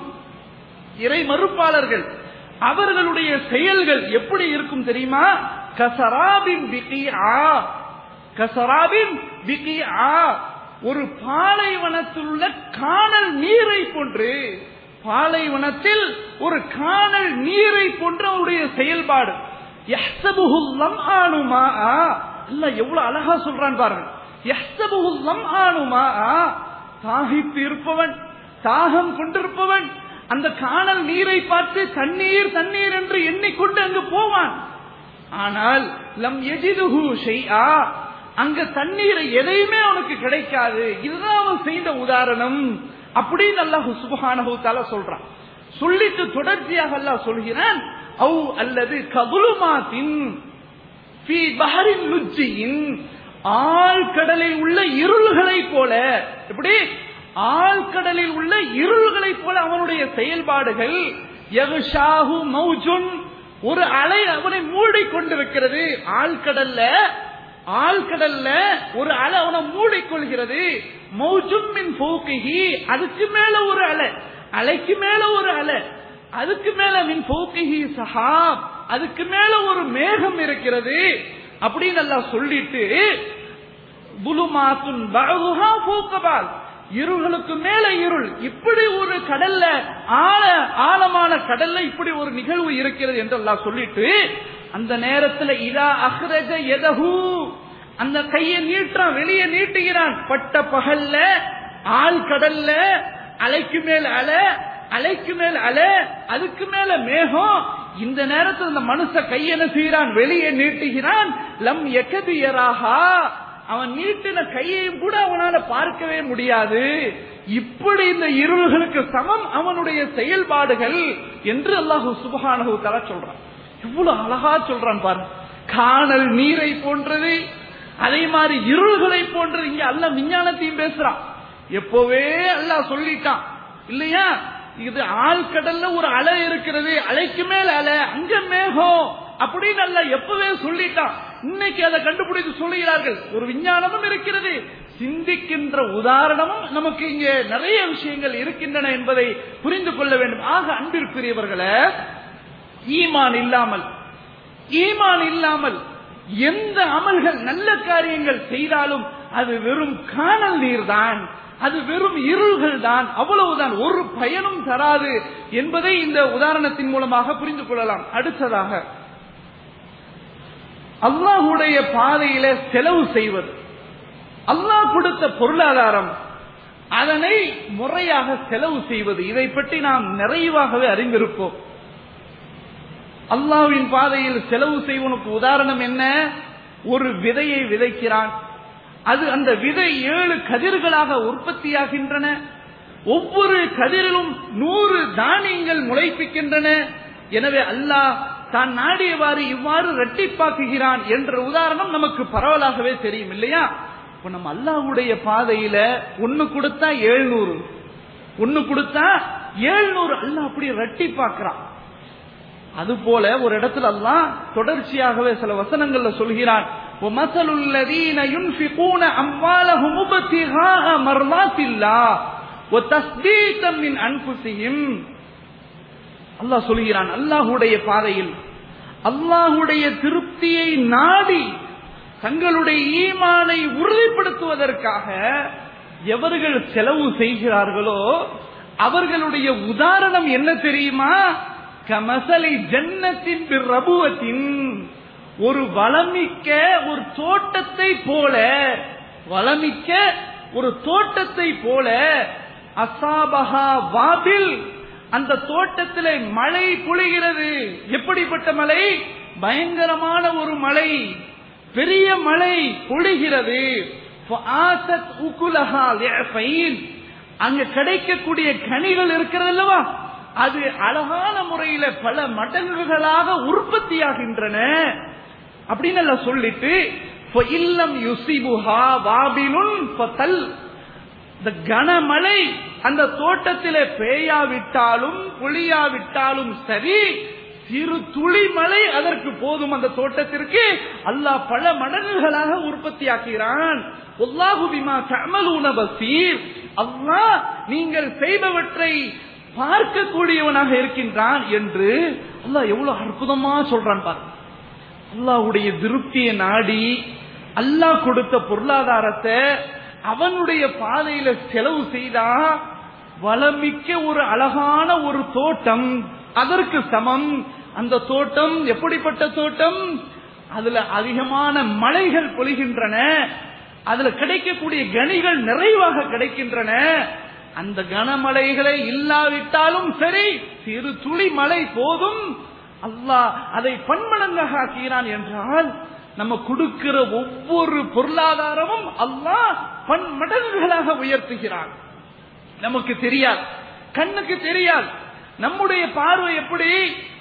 இறை மறுப்பாளர்கள் அவர்களுடைய செயல்கள் எப்படி இருக்கும் தெரியுமா கசராபின் பிகிஆ கசராபின் பிகிஆ ஒரு பாலைவனத்தில் உள்ள காணல் நீரை போன்று பாலைவனத்தில் ஒரு காணல் நீரை போன்ற அவருடைய செயல்பாடு யஹ்சபுஹுல் லம்ஆனு மாஆ அல்லாஹ் எவ்வளவு அழகா சொல்றான் பாருங்க யஹ்சபுஹுல் லம்ஆனு மாஆ தாகித்து இருப்பவன் தாகம் கொண்டிருப்பவன் அந்த காணல் நீரை பார்த்து தண்ணீர் தண்ணீர் என்று எண்ணிக்கொண்டு அங்கு போவான் ஆனால் லம் எஜிதுஹு ஷைஆ அங்க தண்ணீரை எதையுமே அவனுக்கு கிடைக்காது இதுதான் அவன் செய்த உதாரணம் அப்படின்னு அல்லாஹ் சுபஹானஹு தஆலா சொல்றான் சொல்லிட்டு தொடர்ச்சியாக அல்லாஹ் சொல்கிறான் அவு அல்லது கபுலுமாத்தின் ஃபீ பஹரின் லுஜ்ஜியின் ஆழ்கடலில் உள்ள இருள்களை போல எப்படி ஆழ்கடலில் உள்ள இருள்களை போல அவனுடைய செயல்பாடுகள் யகுஷாஹு மௌஜுன் ஒரு அலை அவனை மூடிக்கொண்டிருக்கிறது ஆழ்கடல்ல ஆழ்கடல்ல ஒரு அலை அவனை மூடிக்கொள்கிறது மௌஜும் மின் ஃபௌகிஹி அதுக்கு மேல ஒரு அலை அலைக்கு மேல ஒரு அலை அதுக்கு மேல மின் ஃபௌகிஹி சஹாப் அதுக்கு மேல ஒரு மேகம் இருக்கிறது அப்படின்னு எல்லாம் சொல்லிட்டு புலுமாத்துன் பஅதுஹா ஃபௌகபால் இருளுக்கு மேல இருள் இப்படி ஒரு கடல்ல ஆழ ஆழமான கடல்ல இப்படி ஒரு நிகழ்வு இருக்கிறது என்று எல்லாம் சொல்லிட்டு அந்த நேரத்துல இதா அஹ்ரஜ எதஹு அந்த கையை நீட்டுறான் வெளியே நீட்டுகிறான் பட்ட பகல்ல ஆள் கடல்ல அலைக்கு மேல் அல அலைக்கு மேல் அல அதுக்கு மேல மேகம் இந்த நேரத்தில் அந்த மனுஷ கையென செய்கிறான் வெளியே நீட்டுகிறான் லம் எக்கதியராகா அவன் நீட்டின கையையும் கூட அவனால பார்க்கவே முடியாது இப்படி இந்த இருள்களுக்கு சமம் அவனுடைய செயல்பாடுகள் என்று அல்லாஹு சுபஹானஹு தலா சொல்றான் எவ்வளவு அழகா சொல்றான் பாரு காணல் நீரை போன்றது அதே மாதிரி இருள்களை போன்றது இங்க அல்ல விஞ்ஞானத்தையும் பேசுறான் எப்போவே அல்லாஹ் சொல்லிட்டான் இல்லையா இது ஆழ்கடல்ல ஒரு அலை இருக்கிறது அலைக்கு மேல அலை அங்க மேகம் அப்படின்னு அல்ல எப்பவே சொல்லிட்டான் இன்னைக்கு அதை கண்டுபிடித்து சொல்லுகிறார்கள் ஒரு விஞ்ஞானமும் இருக்கிறது சிந்திக்கின்ற உதாரணமும் நமக்கு இங்கே நிறைய விஷயங்கள் இருக்கின்றன என்பதை புரிந்து கொள்ள வேண்டும் ஆக அன்பிற்குரியவர்களே ஈமான் இல்லாமல் ஈமான் இல்லாமல் எந்த அமல்கள் நல்ல காரியங்கள் செய்தாலும் அது வெறும் காணல் நீர்தான் அது வெறும் இருள்கள் தான் அவ்வளவுதான் ஒரு பயனும் தராது என்பதை இந்த உதாரணத்தின் மூலமாக புரிந்து கொள்ளலாம் அடுத்ததாக அல்லாஹுடைய பாதையில செலவு செய்வது அல்லாஹ் கொடுத்த பொருளாதாரம் அதனை முறையாக செலவு செய்வது இதை பற்றி நாம் நிறைவாகவே அறிந்திருப்போம் அல்லாஹ்வின் பாதையில் செலவு செய்வனுக்கு உதாரணம் என்ன ஒரு விதையை விதைக்கிறான் அது அந்த விதை ஏழு கதிர்களாக உற்பத்தியாகின்றன ஒவ்வொரு கதிரிலும் நூறு தானியங்கள் முளைப்பிக்கின்றன எனவே அல்லாஹ் தான் நாடியவாறு இவ்வாறு இரட்டிப்பாக்குகிறான் என்ற உதாரணம் நமக்கு பரவலாகவே தெரியும் இல்லையா இப்ப நம்ம அல்லாஹ்வுடைய பாதையில ஒன்னு கொடுத்தா ஏழ்நூறு ஒன்னு கொடுத்தா ஏழ்நூறு அல்லாஹ் அப்படி இரட்டிப்பாக்குறான் அது போல ஒரு இடத்துல அல்லாஹ் தொடர்ச்சியாகவே சில வசனங்கள்ல சொல்கிறான் وَمَثَلُ الَّذِينَ يُنْفِقُونَ أَمْوَالَهُمْ ابْتِغَاءَ مَرْضَاتِ اللَّهِ وَتَثْبِيتًا مِنْ أَنفُسِهِمْ அல்லாஹ் சொல்கிறான் அல்லாஹுடைய பாதையில் அல்லாஹுடைய திருப்தியை நாடி தங்களுடைய ஈமானை உறுதிப்படுத்துவதற்காக எவர்கள் செலவு செய்கிறார்களோ அவர்களுடைய உதாரணம் என்ன தெரியுமா கமசலை ஜன்னத்தின் ரபுவத்தின் ஒரு வளமிக்க ஒரு தோட்டத்தை போல வளமிக்க ஒரு தோட்டத்தை போல அசாபஹா வாபில் அந்த தோட்டத்திலே மழை பொழிகிறது எப்படிப்பட்ட மழை பயங்கரமான ஒரு மழை பெரிய மழை பொழிகிறது ஃபஆசத் உகுலஹா லிஅஃபைன். அங்க கிடைக்கக்கூடிய கனிகள் இருக்கிறது அல்லவா அது அழகான முறையில பல மடங்குகளாக உற்பத்தியாகின்றன அப்படின்னு எல்லாம் சொல்லிட்டு இல்லம் யுசிபுஹா வாபிலுன் ஃபதல் இந்த கனமழை அந்த தோட்டத்திலே பெய்யாவிட்டாலும் பொழியாவிட்டாலும் சரி சிறு துளி மழை அதற்கு போதும் அந்த தோட்டத்திற்கு அல்லாஹ் பல மடங்குகளாக உற்பத்தியாக்குகிறான் அல்லாஹு பிமா தஅமலூன பசீர் அல்லாஹ் நீங்கள் செய்பவற்றை பார்க்கக்கூடியவனாக இருக்கின்றான் என்று அல்லாஹ் எவ்வளவு அற்புதமா சொல்றான் பாருங்க அல்லாஹ்வுடைய திருப்தியை நாடி அல்லாஹ் கொடுத்த பொருளாதாரத்தை அவனுடைய பாதையில செலவு செய்தா வளமிக்க ஒரு அழகான ஒரு தோட்டம் அதற்கு சமம் அந்த தோட்டம் எப்படிப்பட்ட தோட்டம் அதுல அதிகமான மலைகள் பொழிகின்றன அதுல கிடைக்கக்கூடிய கனிகள் நிறைவாக கிடைக்கின்றன அந்த கனமழைகளை இல்லாவிட்டாலும் சரி சிறு துளி மழை போதும் அல்லாஹ் அதை பன்மடங்காக ஆக்குகிறான் என்றால் நம்ம கொடுக்கிற ஒவ்வொரு பொருளாதாரமும் அல்லாஹ் பன்மடங்குகளாக உயர்த்துகிறான் நமக்கு தெரியாது கண்ணுக்கு தெரியாது நம்முடைய பார்வை எப்படி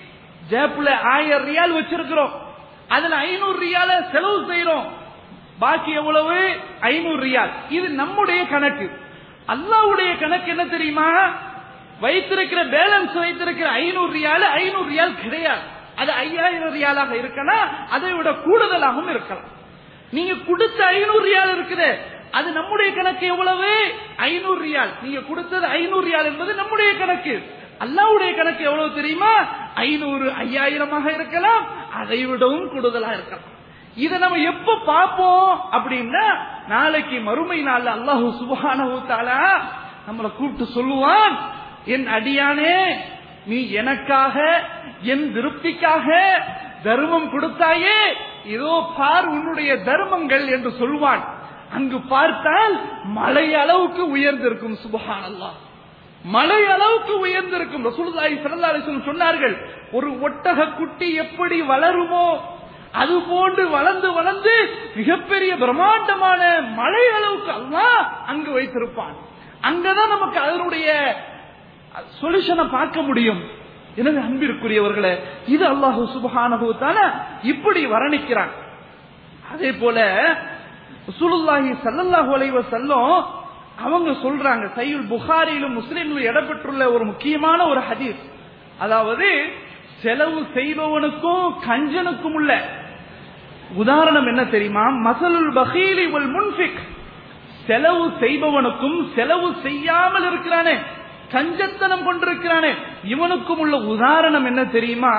ஜேப்ல ஆயிரம் ரியால் வச்சிருக்கிறோம் அதுல ஐநூறு ரியால செலவு செய்யறோம் பாக்கி எவ்வளவு ஐநூறு ரியால் இது நம்முடைய கணக்கு அல்லாவுடைய கணக்கு என்ன தெரியுமா வைத்திருக்கிற பேலன்ஸ் வைத்திருக்கிற ஐநூறு ரியால் ஐநூறு ரியால் கிடையாது அது ஐயாயிரம் ரியாலாக இருக்கலாம் அதை விட கூடுதலாகவும் இருக்கலாம் நீங்க கொடுத்த ஐநூறு ரியால் இருக்குது அது நம்முடைய கணக்கு எவ்வளவு ஐநூறு ரியால் நீங்க கொடுத்தது ஐநூறு ரியால் என்பது நம்முடைய கணக்கு அல்லாவுடைய கணக்கு எவ்வளவு தெரியுமா ஐநூறு ஐயாயிரமாக இருக்கலாம் அதை விடவும் கூடுதலா இருக்கலாம் இதை நம்ம எப்ப பார்ப்போம் அப்படின்னா நாளைக்கு மறுமை நாள் அல்லாஹு சுபஹானஹு தஆலா நம்மளை கூப்பிட்டு சொல்லுவான் என் அடியானே நீ எனக்காக என் திருப்திக்காக தர்மம் கொடுத்தாயே இதோ பார் உன்னுடைய தர்மங்கள் என்று சொல்வான் அங்கு பார்த்தால் மலை அளவுக்கு உயர்ந்திருக்கும் சுபஹான் அல்லாஹ் மலை அளவுக்கு உயர்ந்திருக்கும் ரசூலுல்லாஹி ஸல்லல்லாஹு அலைஹி வஸல்லம் சொன்னார்கள் ஒரு ஒட்டக குட்டி எப்படி வளருமோ அது போன்று வளர்ந்து வளர்ந்து மிகப்பெரிய பிரம்மாண்டமான மலை அளவுக்கு அல்லாஹ் அங்கு வைத்திருப்பான் அங்கதான் நமக்கு அதனுடைய சொல்யூஷனை பார்க்க முடியும் எனவே அன்பிற்குரியவர்களே இது அல்லாஹு சுபஹானஹு தஆலா இப்படி வர்ணிக்கிறான் அதே போல ரசூலுல்லாஹி ஸல்லல்லாஹு அலைஹி வஸல்லம் அவங்க சொல்றாங்க சையுல் புகாரியிலும் முஸ்லிம்ல இடம்பெற்றுள்ள ஒரு முக்கியமான ஒரு ஹதீஸ் அதாவது செலவு செய்பவனுக்கும் கஞ்சனுக்கும் உள்ள உதாரணம் என்ன தெரியுமா மசலுல் பகீலி வல் முன்ஃபிக் செலவு செய்பவனுக்கும் செலவு செய்யாமல் இருக்கிறானே கஞ்சத்தனம் கொண்டிருக்கிறானே இவனுக்கும் உள்ள உதாரணம் என்ன தெரியுமா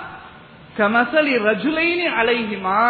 கமசலி ரஜுலைனி அலைஹிமா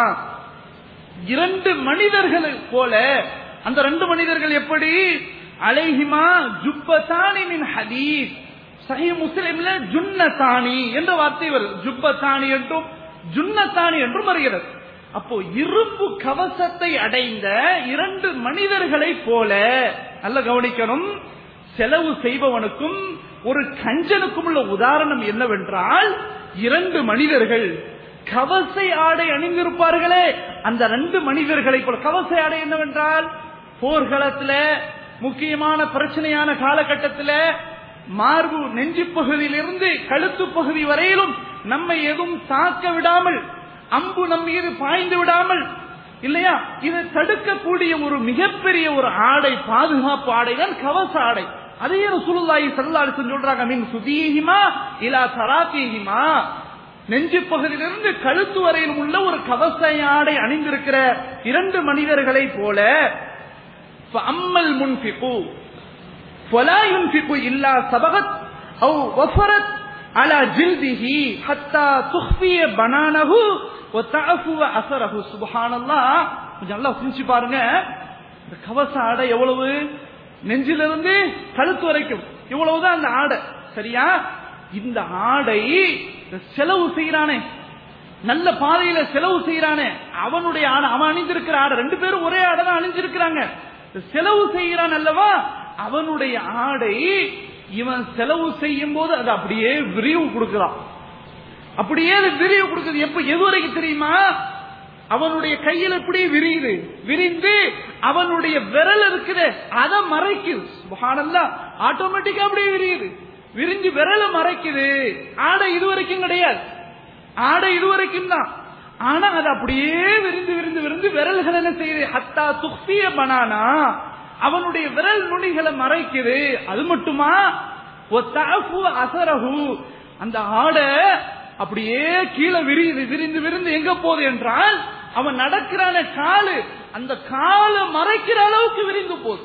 இரண்டு மனிதர்களை போல அந்த ரெண்டு மனிதர்கள் எப்படி அலைஹிமா ஜுப்பதானி மின் ஹதீஸ் சஹி முஸ்லிம்ல ஜுன்னதானி என்ற வார்த்தை வருது ஜுப்பதானி என்றும் ஜுன்னதானி என்றும் வருகிறது அப்போ இரும்பு கவசத்தை அடைந்த இரண்டு மனிதர்களை போல நல்ல கவனிக்கணும் செலவு செய்பவனுக்கும் ஒரு கஞ்சனுக்கும் உள்ள உதாரணம் என்னவென்றால் இரண்டு மனிதர்கள் கவசை ஆடை அணிந்திருப்பார்களே அந்த ரெண்டு மனிதர்களை போல கவசை ஆடை என்னவென்றால் போர்க்களத்துல முக்கியமான பிரச்சனையான காலகட்டத்தில் மார்பு நெஞ்சு பகுதியிலிருந்து கழுத்து பகுதி வரையிலும் நம்மை எதுவும் தாக்க விடாமல் அம்பு நம் மீது பாய்ந்து விடாமல் இல்லையா இதை தடுக்கக்கூடிய ஒரு மிகப்பெரிய ஒரு ஆடை பாதுகாப்பு ஆடை தான் கவச ஆடை அதையே சுருளாயி சல்லாடு சொல்றாங்க மீன் சுதீகிமா இலா தராத்தீகிமா நெஞ்சு பகுதியிலிருந்து கழுத்து வரையில் உள்ள ஒரு கவச ஆடை அணிந்திருக்கிற இரண்டு மனிதர்களை போல அம்மல் முன்பிப்பு فلا ينفق إلا سبغت أو وفرت على جلده حتى تخفي بنانه وتعفو أثره سبحان الله கொஞ்சம் நல்லா புரிஞ்சு பாருங்க இந்த கவச ஆடை எவ்வளவு நெஞ்சிலிருந்து கழுத்து வரைக்கும் இவ்வளவுதான் அந்த ஆடை சரியா இந்த ஆடை செலவு செய்யறானே நல்ல பாதையில செலவு செய்யறானே அவனுடைய ஆடை அவன் அணிஞ்சிருக்கிற ஆடை ரெண்டு பேரும் ஒரே ஆடை தான் அணிஞ்சிருக்கிறாங்க செலவு செய்யறான் அல்லவா அவனுடைய ஆடை இவன் செலவு செய்யும் போது அது அப்படியே விரிவு கொடுக்கிறான் அப்படியே அது விரிவு கொடுக்குது எப்ப எது வரைக்கும் தெரியுமா அவனுடைய கையில் எப்படி விரியுது விரிந்து அவனுடைய விரல் இருக்குது அதை மறைக்குது சுபஹானல்லா ஆட்டோமேட்டிக்கா அப்படியே விரியுது விரிஞ்சு விரல மறைக்குது ஆடை இது வரைக்கும் கிடையாது ஆடை இது வரைக்கும் தான் ஆனா அது அப்படியே விரிந்து விரிந்து விரிந்து விரல்கள் என்ன செய்யுது ஹத்தா துக்பிய பனானா அவனுடைய விரல் நுனிகளை மறைக்குது அது மட்டுமா அசரகு அந்த ஆடை அப்படியே கீழே விரியுது விரிந்து விரிந்து எங்க போகுது என்றால் அவன் நடக்கிறான காலு அந்த காலை மறைக்கிற அளவுக்கு விரிந்து போகுது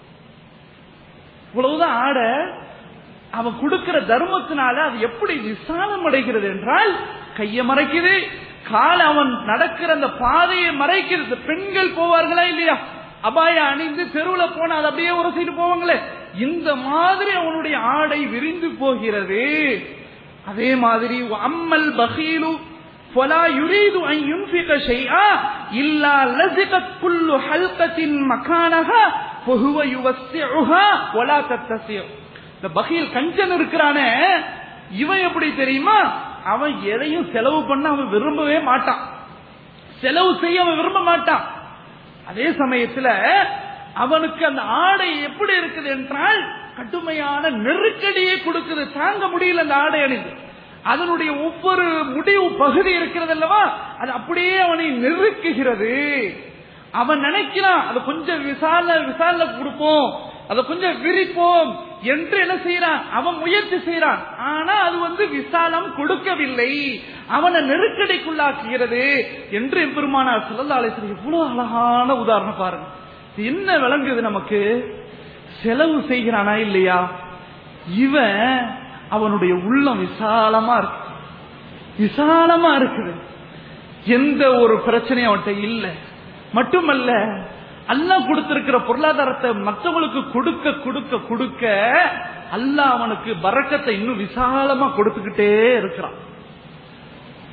இவ்வளவுதான் ஆடை அவன் கொடுக்கிற தர்மத்தினால அது எப்படி விசாலம் அடைகிறது என்றால் கையை மறைக்குது கால அவன் நடக்கிற அந்த பாதையை மறைக்கிறது பெண்கள் போவார்களா இல்லையா அபாய அணிந்து தெருவில் போனா அது அப்படியே உரசிட்டு போவாங்களே இந்த மாதிரி அவனுடைய ஆடை விரிந்து போகிறது அதே மாதிரி அம்மல் பகீலு فلا يريد أن ينفق شيئا إلا لزقت كل حلقة مكانها فهو يوسعها ولا تتسع இந்த பகீல் கஞ்சன் இருக்கிறானே இவன் எப்படி தெரியுமா அவன் எதையும் செலவு பண்ண அவன் விரும்பவே மாட்டான் செலவு செய்ய அவன் விரும்ப மாட்டான் அதே சமயத்துல அவனுக்கு அந்த ஆடை எப்படி இருக்குது என்றால் கடுமையான நெருக்கடியை கொடுக்குது தாங்க முடியல அந்த ஆடை அணிந்து அதனுடைய ஒவ்வொரு முடிவு பகுதி இருக்கிறது அல்லவா அது அப்படியே அவனை நெருக்குகிறது அவன் நினைக்கிறான் அது கொஞ்சம் விசால விசால கொடுப்போம் அதை கொஞ்சம் விரிப்போம் என்று என்ன செய்யறான் அவன் முயற்சி செய்யறான் ஆனா அது வந்து விசாலம் கொடுக்கவில்லை அவனை நெருக்கடிக்குள்ளாக்குகிறது என்று எம்பெருமானார் சொல்லல்லா அழைச்சது இவ்வளவு அழகான உதாரணம் பாருங்க இது என்ன விளங்குது நமக்கு செலவு செய்கிறானா இல்லையா இவன் அவனுடைய உள்ளம் விசாலமா இருக்கு விசாலமா இருக்குது எந்த ஒரு பிரச்சனையும் அவன்கிட்ட இல்லை மட்டுமல்ல அல்லாஹ் கொடுத்திருக்கிற பொருளாதாரத்தை மற்றவங்களுக்கு கொடுக்க கொடுக்க கொடுக்க அல்லாஹ் அவனுக்கு பறக்கத்தை இன்னும் விசாலமா கொடுத்துக்கிட்டே இருக்கிறான்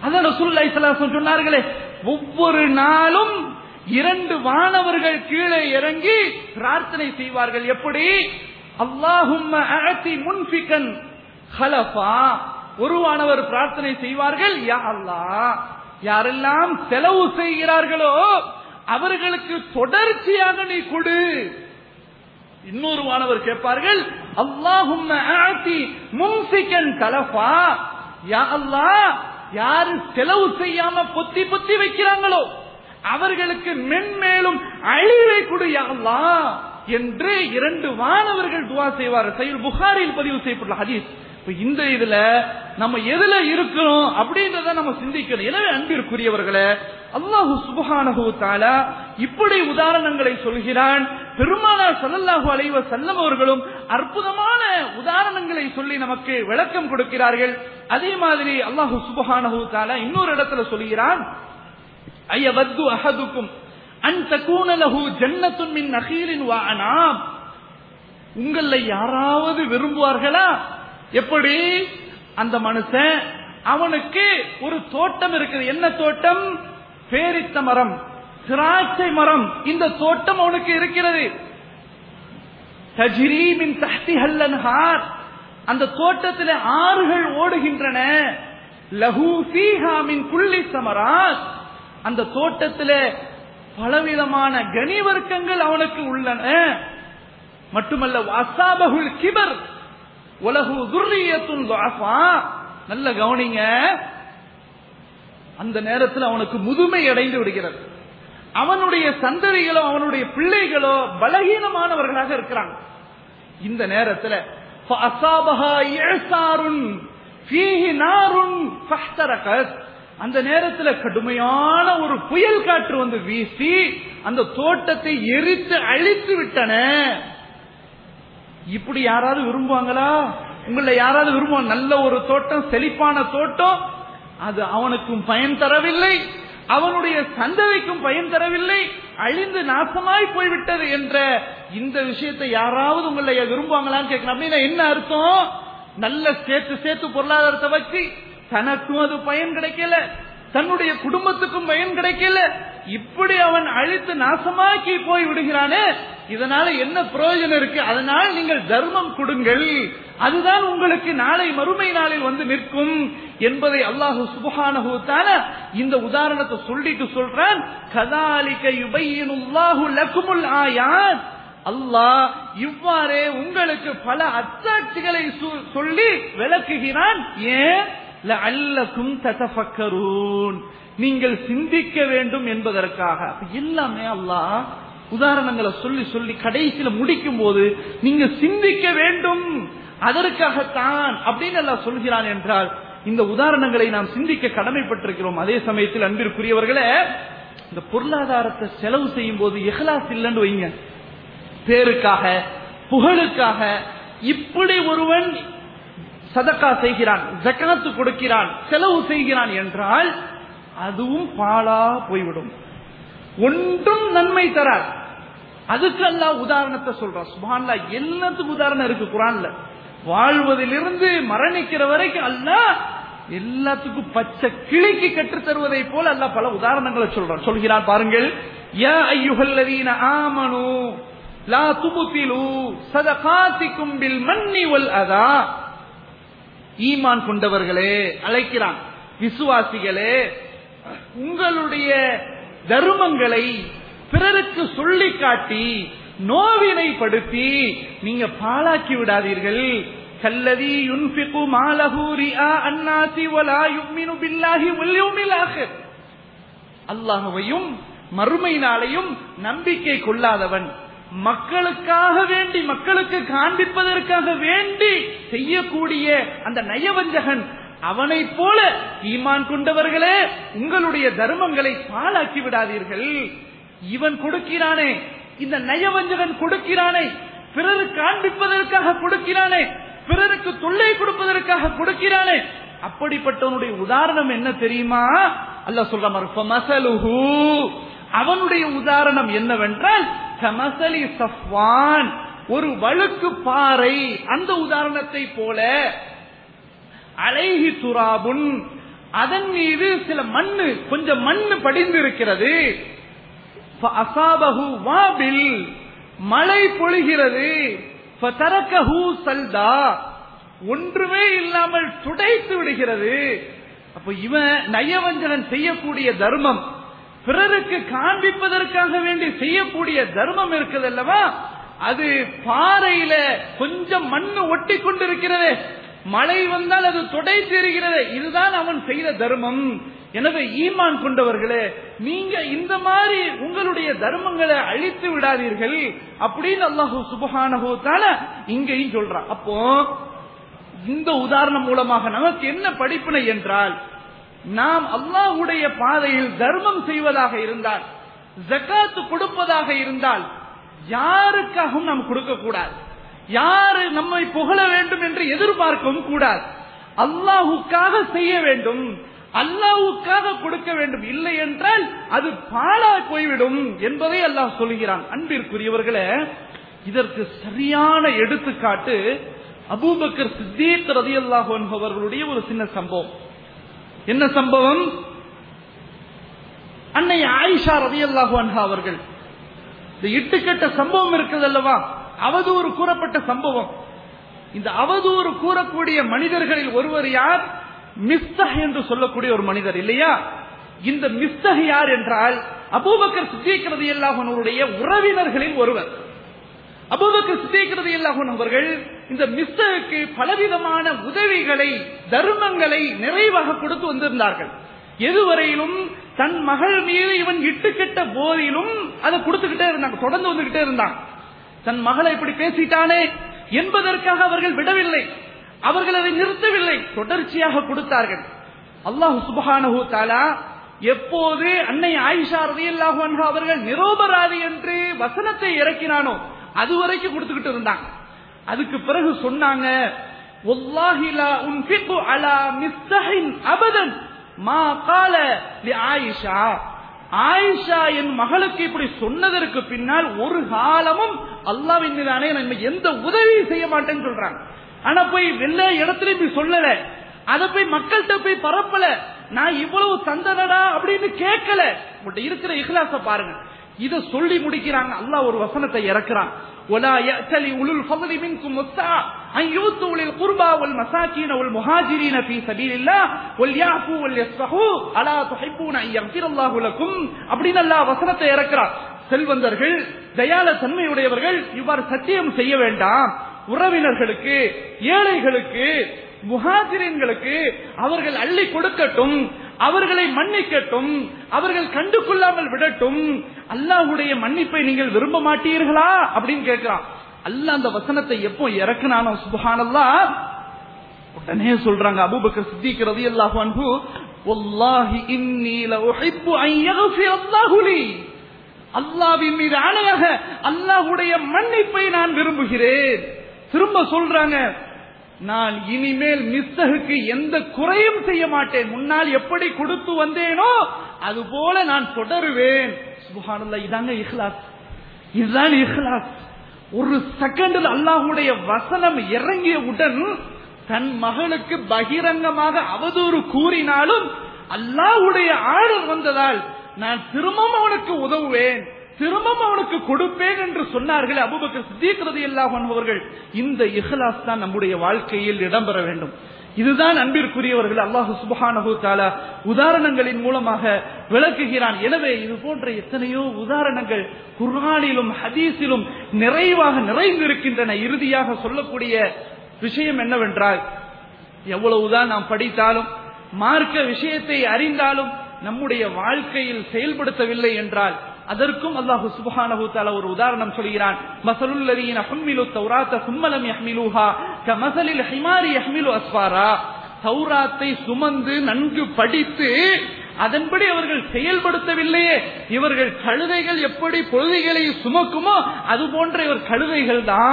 அதான் ரசூலுல்லாஹி ஸல்லல்லாஹு அலைஹி வஸல்லம் சொன்னார்களே ஒவ்வொரு நாளும் இரண்டு வானவர்கள் கீழே இறங்கி பிரார்த்தனை செய்வார்கள் எப்படி அல்லாஹும்ம அஅதி முன்ஃபிகன் ஹலஃபா ஒரு வானவர் பிரார்த்தனை செய்வார்கள் யா அல்லாஹ் யாரெல்லாம் செலவு செய்கிறார்களோ அவர்களுக்கு தொடர்ச்சியாக நீ கொடு இன்னொரு மாணவர் கேட்பார்கள் அல்லாஹும் மும்சிக்கன் கலஃபா யா அல்லாஹ் யாரு செலவு செய்யாம பொத்தி பொத்தி வைக்கிறாங்களோ அவர்களுக்கு மென்மேலும் அழிவை கொடு யா அல்லாஹ் என்று இரண்டு வானவர்கள் துவா செய்வார்கள் சையல் புகாரில் பதிவு செய்யப்பட்டுள்ள ஹதீஸ் இப்ப இந்த இதுல நம்ம எதுல இருக்கிறோம் அப்படின்றத நம்ம சிந்திக்கணும் எனவே அன்பிற்குரியவர்களே அல்லாஹு சுபஹானஹு தஆலா இப்படி உதாரணங்களை சொல்கிறான் பெருமானார் ஸல்லல்லாஹு அலைஹி வஸல்லம் அவர்களும் அற்புதமான உதாரணங்களை சொல்லி நமக்கு விளக்கம் கொடுக்கிறார்கள் அதே மாதிரி அல்லாஹு சுபஹானஹு தஆலா இன்னொரு இடத்துல சொல்கிறான் ஐயவது அஹதுக்கும் அன் தகூன லஹு ஜன்னத்துன் மின் நகீலின் வ அனாம் உங்கள யாராவது விரும்புவார்களா எப்படி அந்த மனுஷன் அவனுக்கு ஒரு தோட்டம் இருக்குது என்ன தோட்டம் பேரித்த மரம் திராட்சை மரம் இந்த தோட்டம் அவனுக்கு இருக்கிறது தஜ்ரீமின் தஹ்தி ஹல்லன்ஹார் அந்த தோட்டத்தில் ஆறுகள் ஓடுகின்றன லஹு ஃபீஹா மின் குல்லி சமராத் அந்த தோட்டத்தில் பலவிதமான கனிவர்க்கங்கள் அவனுக்கு உள்ளன மட்டுமல்ல அசாபகுல் கிபர் உலகு துர்ரியத்துன் துஅஃபா நல்ல கவனிங்க அந்த நேரத்தில் அவனுக்கு முதுமை அடைந்து விடுகிறது அவனுடைய சந்ததிகளோ அவனுடைய பிள்ளைகளோ பலகீனமானவர்களாக இருக்கிறாங்க இந்த நேரத்தில் فأصابها إعصار فيه نار فاحترقت அந்த நேரத்தில் கடுமையான ஒரு புயல் காற்று வந்து வீசி அந்த தோட்டத்தை எரித்து அழித்து விட்டன இப்படி யாராவது விரும்புவாங்களா உங்களை யாராவது விரும்புவாங்க நல்ல ஒரு தோட்டம் செழிப்பான தோட்டம் அது அவனுக்கும் பயன் தரவில்லை அவனுடைய சந்ததிக்கும் பயன் தரவில்லை அழிந்து நாசமாய் போய்விட்டது என்ற இந்த விஷயத்தை யாராவது உங்களை விரும்புவாங்களான்னு கேட்கணும் அப்படின்னா என்ன அர்த்தம் நல்ல சேர்த்து சேர்த்து பொருளாதாரத்தை வச்சு தனக்கும் அது பயன் கிடைக்கல தன்னுடைய குடும்பத்துக்கும் பயன் கிடைக்கல இப்படி அவன் அழித்து நாசமாக்கி போய் விடுகிறானே இதனால என்ன பிரயோஜனம் இருக்கு அதனால் நீங்கள் தர்மம் கொடுங்கள் அதுதான் உங்களுக்கு நாளை மறுமை நாளில் வந்து நிற்கும் என்பதை அல்லாஹு சுபஹானஹு தஆலா இந்த உதாரணத்தை சொல்லிட்டு சொல்றான் கதாலிக யுபையினுல்லாஹு லக்குமுல் ஆயாத் அல்லாஹ் இவ்வாறே உங்களுக்கு பல அத்தாட்சிகளை சு- சொல்லி விளக்குகிறான் ஏன் லஅல்லக்கும் ததஃபக்கரூன் நீங்கள் சிந்திக்க வேண்டும் என்பதற்காக அப்ப எல்லாமே அல்லாஹ் உதாரணங்களை சொல்லி சொல்லி கடைசியில முடிக்கும் போது நீங்க சிந்திக்க வேண்டும் அதற்காகத்தான் அப்படின்னு எல்லாம் சொல்கிறான் என்றால் இந்த உதாரணங்களை நாம் சிந்திக்க கடமைப்பட்டிருக்கிறோம் அதே சமயத்தில் அன்பிற்குரியவர்களே இந்த பொருளாதாரத்தை செலவு செய்யும் போது இஹ்லாஸ் இல்லைன்னு வைங்க பேருக்காக புகழுக்காக இப்படி ஒருவன் சதக்கா செய்கிறான் ஜக்காத்து கொடுக்கிறான் செலவு செய்கிறான் என்றால் அதுவும் பாழா போய்விடும் ஒன்றும் நன்மை தராது அதுக்கு அல்லாஹ் உதாரணத்தை சொல்றான் சுபான்லா எல்லாத்துக்கும் உதாரணம் இருக்கு குரான்ல வாழ்வதிலிருந்து மரணிக்கிற வரைக்கும் அல்லாஹ் எல்லாத்துக்கும் பச்சை கிளிக்கு கற்றுத் தருவதை போல அல்லாஹ் பல உதாரணங்களை சொல்றான் சொல்கிறான் பாருங்கள் யா ஐயுஹல்லதீன ஆமனு லா துபுத்திலு சதகாத்திக்கும் பில் மன்னி வல் அதா ஈமான் கொண்டவர்களே அழைக்கிறான் விசுவாசிகளே உங்களுடைய தர்மங்களை பிறருக்கு சொல்லி காட்டி நோவினைப்படுத்தி நீங்க பாழாக்கி விடாதீர்கள் கல்லதி யுன்ஃபிகு மாலஹு ரிஆ அன்னாசி வலா யுமினு பில்லாஹி வல் யௌமில் ஆகிர் அல்லாஹ்வையும் மறுமை நாளையும் நம்பிக்கை கொள்ளாதவன் மக்களுக்காக வேண்டி மக்களுக்கு காண்பிப்பதற்காக வேண்டி செய்யக்கூடிய அந்த நயவஞ்சகன் அவனைப் போல ஈமான் கொண்டவர்களே உங்களுடைய தர்மங்களை பாழாக்கி விடாதீர்கள் இவன் கொடுக்கிறானே இந்த நயவஞ்சகன் கொடுக்கிறானே பிறர் காண்பிப்பதற்காக கொடுக்கிறானே பிறருக்கு தொல்லை கொடுப்பதற்காக கொடுக்கிறானே அப்படிப்பட்டவனுடைய உதாரணம் என்ன தெரியுமா அல்லாஹ் சொல்ற மாதிரி மசலுஹு அவனுடைய உதாரணம் என்னவென்றால் கமசலி சஃப்வான் ஒரு வழுக்கு பாறை அந்த உதாரணத்தை போல அலைஹி துராபுன் அதன் மீது சில மண்ணு கொஞ்சம் மண்ணு படிந்து இருக்கிறது ஃபஅஸாபஹு வாபில் மழை பொழிகிறது ஃபதரக்கஹு சல்தா ஒன்றுமே இல்லாமல் துடைத்து விடுகிறது அப்ப இவன் நயவஞ்சனன் செய்யக்கூடிய தர்மம் பிறருக்கு காண்பிப்பதற்காக வேண்டி செய்யக்கூடிய தர்மம் இருக்குது அல்லவா அது பாறையில கொஞ்சம் மண்ணு ஒட்டி கொண்டிருக்கிறது மழை வந்தால் அது துடைத்து இருக்கிறது இதுதான் அவன் செய்த தர்மம் எனவே ஈமான் கொண்டவர்களே நீங்க இந்த மாதிரி உங்களுடைய தர்மங்களை அழித்து விடாதீர்கள் அப்படின்னு அல்லாஹு சுபஹானஹு தஆலா இங்கேயும் சொல்றான் அப்போ இந்த உதாரணம் மூலமாக நமக்கு என்ன படிப்பினை என்றால் நாம் அல்லாஹ்வுடைய பாதையில் தர்மம் செய்வதாக இருந்தால் ஜகாத்து கொடுப்பதாக இருந்தால் யாருக்காகவும் நாம் கொடுக்க கூடாது யாரு நம்மை புகழ வேண்டும் என்று எதிர்பார்க்கவும் கூடாது அல்லாஹுக்காக செய்ய வேண்டும் அல்லாஹுக்காக கொடுக்க வேண்டும் இல்லை என்றால் அது பாழா போய்விடும் என்பதை அல்லாஹ் சொல்கிறான் அன்பிற்குரியவர்களே இதற்கு சரியான எடுத்துக்காட்டு அபூபக்கர் சித்தீக் ரதியல்லாஹு அன்ஹு அவர்களுடைய ஒரு சின்ன சம்பவம் என்ன சம்பவம் அன்னை ஆயிஷா ரதியல்லாஹு அன்ஹா அவர்கள் இந்த இட்டுக்கட்ட சம்பவம் இருக்குது அல்லவா அவதூறு கூறப்பட்ட சம்பவம் இந்த அவதூறு கூறக்கூடிய மனிதர்களில் ஒருவர் யார் மிஸ்தஹ் என்று சொல்லக்கூடிய ஒரு மனிதர் இல்லையா இந்த மிஸ்தஹ் யார் என்றால் அபூபக்கர் சித்திக் ரதியல்லாஹு அன்ஹுடைய உறவினர்களில் ஒருவர் அபூபக்கர் சித்திக் ரதியல்லாஹு அன்ஹு அவர்கள் இந்த மிஸ்தகுக்கு பலவிதமான உதவிகளை தர்மங்களை நிறைவாக கொடுத்து வந்திருந்தார்கள் எதுவரையிலும் தன் மகள் மீது இவன் இட்டுக்கிட்ட போதிலும் அதை கொடுத்துக்கிட்டே இருந்தாங்க தொடர்ந்து வந்துகிட்டே இருந்தாங்க தன் மகளை இப்படி பேசிட்டானே என்பதற்காக அவர்கள் விடவில்லை அவர்கள் அதை நிறுத்தவில்லை தொடர்ச்சியாக கொடுத்தார்கள் அல்லாஹு சுபஹானஹு தாலா எப்போது அன்னை ஆயிஷா ரதியல்லாஹு அன்ஹா அவர்கள் நிரோபராதி என்று வசனத்தை இறக்கினானோ அது வரைக்கும் கொடுத்துக்கிட்டு இருந்தாங்க அதுக்கு பிறகு சொன்னாங்க "வல்லாஹி லா உன்ஃபிகு அலா மிஸ்தஹின் அபதன் மா கால லி ஆயிஷா ஆயிஷா என் மகளுக்கு இப்படி சொன்னதற்கு பின்னால் ஒரு காலமும் அல்லாவின் மீதானே நம்ம எந்த உதவியும் செய்ய மாட்டேன்னு சொல்றாங்க ஆனா போய் வெள்ள இடத்துல இப்படி சொல்லல அத போய் மக்கள்கிட்ட போய் பரப்பல நான் இவ்வளவு தந்தனடா அப்படின்னு கேட்கல உங்கள்ட்ட இருக்கிற இஹ்லாச பாருங்க இத சொல்லி முடிக்கிறாங்க அல்லாஹ் ஒரு வசனத்தை இறக்குறான் ولا يأتلي أولو الفضل منكم والسعة أن يؤتوا أولي القربى والمساكين والمهاجرين في سبيل الله وليعفوا وليصفحوا ألا تحبون أن يغفر الله لكم அப்படின்னு அல்லாஹ் வசனத்தை இறக்கிறார் செல்வந்தர்கள் தயால தன்மையுடையவர்கள் இவ்வாறு சத்தியம் செய்ய வேண்டாம் உறவினர்களுக்கு ஏழைகளுக்கு முஹாஜிரின்களுக்கு அவர்கள் அள்ளி கொடுக்கட்டும் அவர்களை மன்னிக்கட்டும் அவர்கள் கண்டு கொள்ளாமல் விடட்டும் அல்லாஹ்வுடைய மன்னிப்பை நீங்கள் விரும்ப மாட்டீர்களா அப்படின்னு கேட்கிறான் அல்லாஹ் அந்த வசனத்தை எப்போ இறக்குனானோ சுபஹானல்லா உடனே சொல்றாங்க அபூபக்கர் சித்திக் ரலியல்லாஹு அன்ஹு வல்லாஹி இன்னி லஉஹிப்பு அன் யக்ஃபிர அல்லாஹு லீ அல்லாஹ்வின் மீது ஆணையாக அல்லாஹ்வுடைய மன்னிப்பை நான் விரும்புகிறேன் திரும்ப சொல்றாங்க நான் இனிமேல் மிஸ்தகுக்கு எந்த குறையும் செய்ய மாட்டேன் முன்னால் எப்படி கொடுத்து வந்தேனோ அது போல நான் தொடருவேன் சுபஹானல்லாஹ் இதாங்க இஹ்லாஸ் இதுதான் இஹ்லாஸ் ஒரு செகண்டில் அல்லாஹ்வுடைய வசனம் இறங்கியவுடன் தன் மகளுக்கு பகிரங்கமாக அவதூறு கூறினாலும் அல்லாஹ்வுடைய ஆர்டர் வந்ததால் நான் திரும்பவும் அவனுக்கு உதவுவேன் திரும்பவும் அவனுக்கு கொடுப்பேன் என்று சொன்னார்கள் அபுபக்கர் சித்திக் ரலியல்லாஹு அன்ஹு அவர்கள் இந்த இஹ்லாஸ் தான் நம்முடைய வாழ்க்கையில் இடம்பெற வேண்டும் இதுதான் அன்பிற்குரியவர்கள் அல்லாஹு சுபஹானஹு தஆலா உதாரணங்களின் மூலமாக விளக்குகிறான் எனவே இது போன்ற எத்தனையோ உதாரணங்கள் குர்ஆனிலும் ஹதீஸிலும் நிறைவாக நிறைந்திருக்கின்றன இறுதியாக சொல்லக்கூடிய விஷயம் என்னவென்றால் எவ்வளவுதான் நாம் படித்தாலும் மார்க்க விஷயத்தை அறிந்தாலும் நம்முடைய வாழ்க்கையில் செயல்படுத்தவில்லை என்றால் அதற்கும் அல்லாஹு சுப்ஹானஹு தஆலா ஒரு உதாரணம் சொல்கிறான் மஸலுல் லதீன ஹும்மிலு தௌராத்த சும்மலம் யஹ்மிலுஹா கமஸலில் ஹிமாரி யஹ்மிலு அஸ்ஃபாரா தௌராத்தை சுமந்து நன்கு படித்து அதன்படி அவர்கள் செயல்படுத்தவில்லையே இவர்கள் கழுதைகள் எப்படி பொழுதைகளை சுமக்குமோ அது போன்ற இவர் கழுதைகள் தான்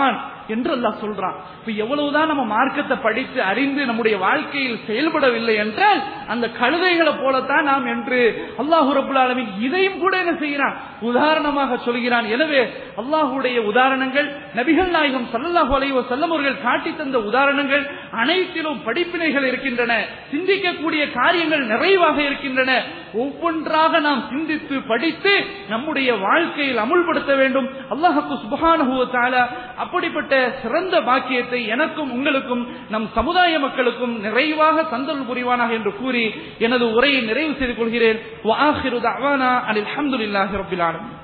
என்று அல்லாஹ் சொல்றான் இப்ப எவ்வளவுதான் நம்ம மார்க்கத்தை படித்து அறிந்து நம்முடைய வாழ்க்கையில் செயல்படவில்லை என்றால் அந்த கழுதைகளை போலத்தான் நாம் என்று அல்லாஹு ரபுல் ஆலமீன் இதையும் கூட என்ன செய்கிறான் உதாரணமாக சொல்கிறான் எனவே அல்லாஹுடைய உதாரணங்கள் நபிகள் நாயகம் சல்லல்லாஹு அலைஹி வஸல்லம் அவர்கள் காட்டி தந்த உதாரணங்கள் அனைத்திலும் படிப்பினைகள் இருக்கின்றன சிந்திக்கக்கூடிய காரியங்கள் நிறைவாக இருக்கின்றன ஒவ்வொன்றாக நாம் சிந்தித்து படித்து நம்முடைய வாழ்க்கையில் அமுல்படுத்த வேண்டும் அல்லாஹுக்கு சுபஹானஹு வ தஆலா அப்படிப்பட்ட சிறந்த பாக்கியத்தை எனக்கும் உங்களுக்கும் நம் சமுதாய மக்களுக்கும் நிறைவாக தந்தல் புரிவானாக என்று கூறி எனது உரையை நிறைவு செய்து கொள்கிறேன் வ ஆஹிரு தஅவானா அனில் ஹம்துலில்லாஹி ரப்பில் ஆலமீன்